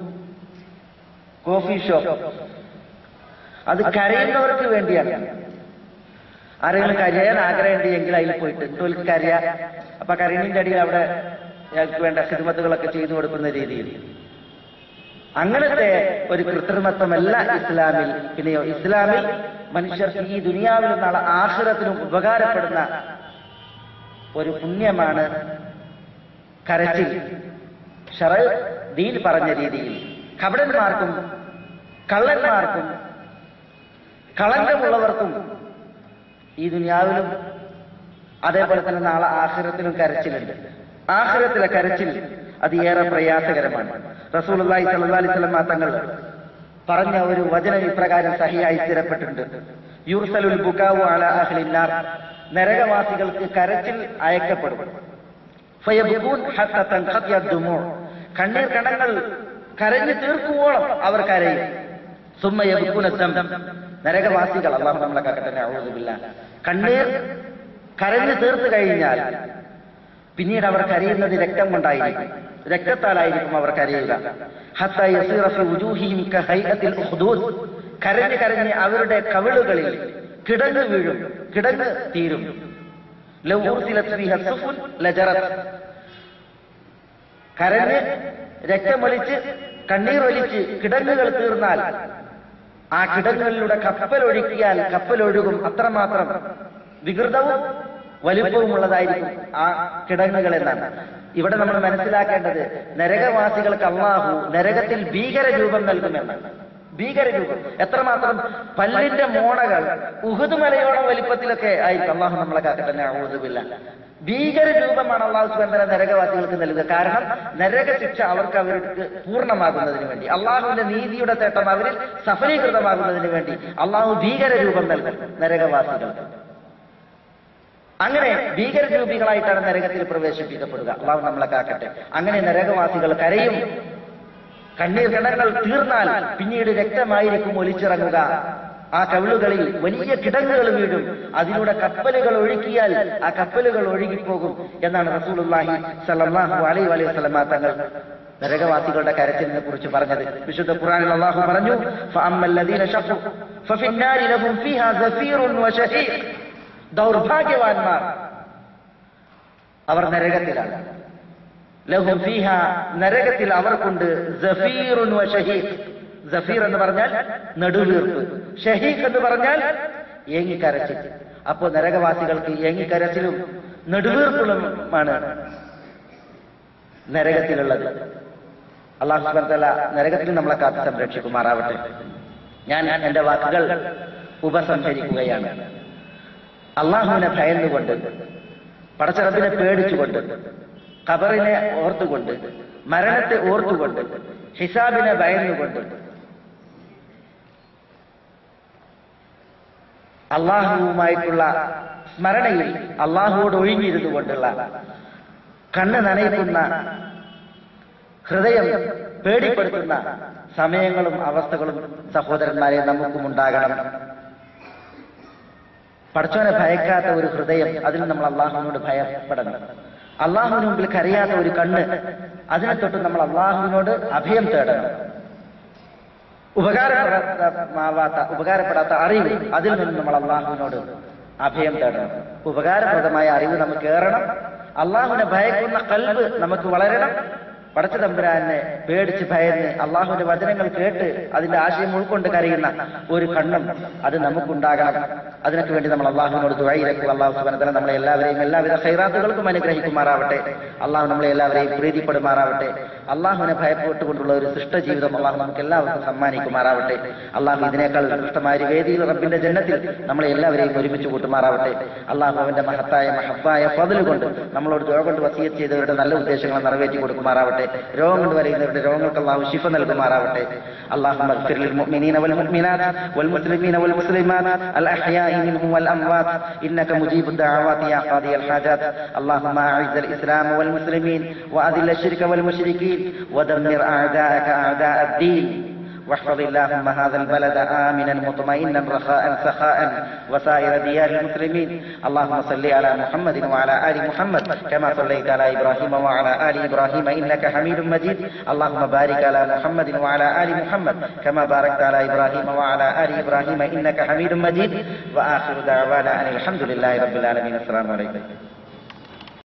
കോഫി ഷോപ്പ് അത് കരയുന്നവർക്ക് വേണ്ടിയാണ് ആരെങ്കിലും കരയാൻ ആഗ്രഹമുണ്ടെങ്കിൽ അതിൽ പോയിട്ട് തോൽക്ക് കരയാ അപ്പൊ കരണിന്റെ അടിയിൽ അവിടെ ഞങ്ങൾക്ക് വേണ്ട ഹിദ്മത്തുകളൊക്കെ ചെയ്തു കൊടുക്കുന്ന രീതിയിൽ അങ്ങനത്തെ ഒരു കൃത്രിമത്വമല്ല ഇസ്ലാമിൽ പിന്നെയോ ഇസ്ലാമിൽ മനുഷ്യർക്ക് ഈ ദുനിയാവിലും നാളെ ആഹ്റത്തിനും ഉപകാരപ്പെടുന്ന ഒരു പുണ്യമാണ് കരച്ചിൽ ഷറ ദീൻ പറഞ്ഞ രീതിയിൽ കപടന്മാർക്കും കള്ളന്മാർക്കും കളങ്കമുള്ളവർക്കും ഈ ദുനിയാവിലും അതേപോലെ തന്നെ നാളെ ആഹ്റത്തിലും കരച്ചിലുണ്ട് ആഹ്റത്തിലെ കരച്ചിൽ അത് ഏറെ പ്രയാസകരമാണ് റസൂലി സല്ലാ തങ്ങൾ പറഞ്ഞ ഒരു വചനം ഇപ്രകാരം സഹിയായി സ്ഥിരപ്പെട്ടിട്ടുണ്ട് യൂർസലുൽ ബുക്കാവു അല അഹ്ലിന്നാർ നരകവാസികൾക്ക് കരച്ചിൽ അയക്കപ്പെടും ഫയബുകൂൻ ഹത്ത തൻഖത്യ ദുമൂ. കണ്ണീർ കണങ്ങൾ കരഞ്ഞു തീർക്കുവോളം അവർ കരയും സുമ്മയബുക്കൂന ദം നരകവാസികൾ അള്ളാഹു നമ്മളെ കാക്കട്ടെ ഔദുബില്ല കണ്ണീർ കരഞ്ഞു തീർത്തു കഴിഞ്ഞാൽ പിന്നീട് അവർ കരയുന്നത് രക്തം കൊണ്ടായിരിക്കും രക്തത്താലായിരിക്കും അവർ കരയുക ഹത്ത യസീറ ഫി വുജൂഹിഹിം കഹൈഅത്തിൽ ഉഖ്ദൂദ് കരഞ്ഞ് കരഞ്ഞ് അവരുടെ കവിളുകളിൽ കിടങ്ങ് വീഴും കിടങ്ങ് തീരും ലൗ ഉർസിലത് ഫീഹ സുഫുൻ ലജറത് കരഞ്ഞ് രക്തമൊലിച്ച് കണ്ണീരൊലിച്ച് കിടങ്ങുകൾ തീർന്നാൽ ആ കിടങ്ങുകളിലൂടെ കപ്പൽ ഒഴുക്കിയാൽ കപ്പൽ ഒഴുകും അത്രമാത്രം വികൃതവും വലിപ്പവുമുള്ളതായിരിക്കും ആ കിടങ്ങുകൾ എന്നാണ് ഇവിടെ നമ്മൾ മനസ്സിലാക്കേണ്ടത് നരകവാസികൾക്ക് അള്ളാഹു നരകത്തിൽ ഭീകര രൂപം നൽകുമെന്നാണ് ഭീകര രൂപം എത്രമാത്രം പല്ലിന്റെ മോണകൾ ഉഹുദ് മലയോളം വലിപ്പത്തിലൊക്കെ ആയിരിക്കും അള്ളാഹു നമ്മളെ കാക്കട്ടെ ഔദുബില്ല ഭീകര രൂപമാണ് അള്ളാഹു സുബന്ധന നരകവാസികൾക്ക് നൽകുക കാരണം നരക ശിക്ഷ അവർക്ക് അവർക്ക് പൂർണ്ണമാകുന്നതിന് വേണ്ടി അള്ളാഹുവിന്റെ നീതിയുടെ തേട്ടം അവരിൽ സഫലീകൃതമാകുന്നതിന് വേണ്ടി അള്ളാഹു ഭീകര രൂപം നൽകും നരകവാസികൾക്ക് അങ്ങനെ ഭീകരരൂപികളായിട്ടാണ് നരകത്തിൽ പ്രവേശിപ്പിക്കപ്പെടുക അള്ളാഹു നമ്മളെ കാക്കട്ടെ അങ്ങനെ നരകവാസികൾ കരയും കണ്ണീർ കിണങ്ങൾ തീർന്നാൽ പിന്നീട് രക്തമായിരിക്കും ഒലിച്ചിറങ്ങുക ആ കവിളുകളിൽ വലിയ കിടങ്ങുകൾ വീഴും അതിലൂടെ കപ്പലുകൾ ഒഴുക്കിയാൽ ആ കപ്പലുകൾ ഒഴുകിപ്പോകും എന്നാണ് റസൂലുള്ളാഹി സല്ലല്ലാഹു അലൈഹി വലൈഹി വസല്ലമ തങ്ങൾ നരകവാസികളുടെ കരച്ചിലിനെ കുറിച്ച് പറഞ്ഞത് വിശുദ്ധ ഖുർആനിൽ അള്ളാഹു പറഞ്ഞു ഫഅമ്മല്ലദീന ശഖു ഫഫിന്നാരി ലഹും ഫീഹാ സഫീറുൻ വശഹീഖ് ദൗർഭാഗ്യവാന്മാർ അവർ നരകത്തിലാണ് ലഹും ഫീഹ നരകത്തിൽ അവർക്കുണ്ട് സഫീറുൻ വ ഷഹീഖ് സഫീർ എന്ന് പറഞ്ഞാൽ നെടുവീർപ്പ് ഷഹീഖ് എന്ന് പറഞ്ഞാൽ ഏങ്ങിക്കരച്ചിൽ അപ്പോ നരകവാസികൾക്ക് ഏങ്ങിക്കരച്ചിലും നെടുവീർപ്പുകളുമാണ് നരകത്തിലുള്ളത് അള്ളാഹു സുബ്ഹാനഹു വ തആല നരകത്തിൽ നമ്മളെ കാത്ത് സംരക്ഷിക്കുമാറാവട്ടെ ഞാൻ എന്റെ വാക്കുകൾ ഉപസംഹരിക്കുകയാണ് അള്ളാഹുവിനെ ഭയന്നുകൊണ്ട് പടച്ചറബിനെ പേടിച്ചുകൊണ്ട് ഖബറിനെ ഓർത്തുകൊണ്ട് മരണത്തെ ഓർത്തുകൊണ്ട് ഹിസാബിനെ ഭയന്നുകൊണ്ട് അള്ളാഹുവുമായിട്ടുള്ള സ്മരണയിൽ അള്ളാഹുവോട് ഒഴിഞ്ഞിരുന്നു കൊണ്ടുള്ള കണ്ണ് നനയിക്കുന്ന ഹൃദയം പേടിപ്പെടുത്തുന്ന സമയങ്ങളും അവസ്ഥകളും സഹോദരന്മാരെ നമുക്കും ഉണ്ടാകണം പടച്ചോനെ ഭയക്കാത്ത ഒരു ഹൃദയം അതിൽ നമ്മൾ അള്ളാഹുവിനോട് ഭയപ്പെടണം അള്ളാഹുവിന് മുമ്പിൽ കരയാത്ത ഒരു കണ്ണ് അതിനെ തൊട്ട് നമ്മൾ അള്ളാഹുവിനോട് അഭയം തേടണം ഉപകാരപ്രദമാവാത്ത ഉപകാരപ്പെടാത്ത അറിവ് അതിൽ നിന്ന് നമ്മൾ അള്ളാഹുവിനോട് അഭയം തേടണം ഉപകാരപ്രദമായ അറിവ് നമുക്ക് ഏറണം അള്ളാഹുവിനെ ഭയക്കുന്ന കൽവ് നമുക്ക് വളരണം പടച്ച തമ്പുരാനെ പേടിച്ച് ഭയന്ന് അള്ളാഹുവിന്റെ വചനങ്ങൾ കേട്ട് അതിന്റെ ആശയം ഉൾക്കൊണ്ട് കരയുന്ന ഒരു കണ്ണും അത് നമുക്കുണ്ടാകണം അതിനൊക്കെ വേണ്ടി നമ്മൾ അള്ളാഹുവിനോട് ദുഴയിരക്കുക അള്ളാഹു സുബനത്തല നമ്മളെ എല്ലാവരെയും എല്ലാവിധ ഹൈറാത്തുകൾക്കും അനുഗ്രഹിക്കുമാറാവട്ടെ അള്ളാഹു നമ്മളെ എല്ലാവരെയും പ്രീതിപ്പെടുമാറാവട്ടെ അള്ളാഹുവിനെ ഭയപ്പെട്ടുകൊണ്ടുള്ള ഒരു സൃഷ്ട ജീവിതം അള്ളാഹു നമുക്ക് എല്ലാവർക്കും സമ്മാനിക്കുമാറാവട്ടെ അള്ളാഹു ഇതിനേക്കാൾ സൃഷ്ടമായ ഒരു വേദിയിൽ റബ്ബിന്റെ ജന്നത്തിൽ നമ്മളെ എല്ലാവരെയും ഒരുമിച്ച് കൂട്ടുമാറാവട്ടെ അള്ളാഹു അവന്റെ മഹത്തായ മഹത്തായ പതില് കൊണ്ട് നമ്മളോട് ദുഴ കൊണ്ട് വസീയത്ത് ചെയ്തവരുടെ നല്ല ഉദ്ദേശങ്ങൾ നിറവേറ്റി കൊടുക്കുമാറാവട്ടെ രോഗം കൊണ്ട് വരയുന്നവരുടെ രോഗങ്ങൾക്ക് അള്ളാഹു ശിഫ നൽകുമാറാവട്ടെ അള്ളാഹു اغفر للمؤمنين والمؤمنات والمسلمين والمسلمات الأحياء منهم والأموات إنك مجيب الدعوات يا قاضي الحاجات اللهم أعز الإسلام والمسلمين وأذل الشرك والمشركين ودمر أعداءك أعداء الدين واحفظ اللهم هذا البلد آمنا مطمئنا رخاء سخاء وسائر ديار المسلمين اللهم صل على محمد وعلى آل محمد كما صليت على إبراهيم وعلى آل إبراهيم إنك حميد مجيد اللهم بارك على محمد وعلى آل محمد كما باركت على إبراهيم وعلى آل إبراهيم إنك حميد مجيد وآخر دعوانا أن الحمد لله رب العالمين السلام عليكم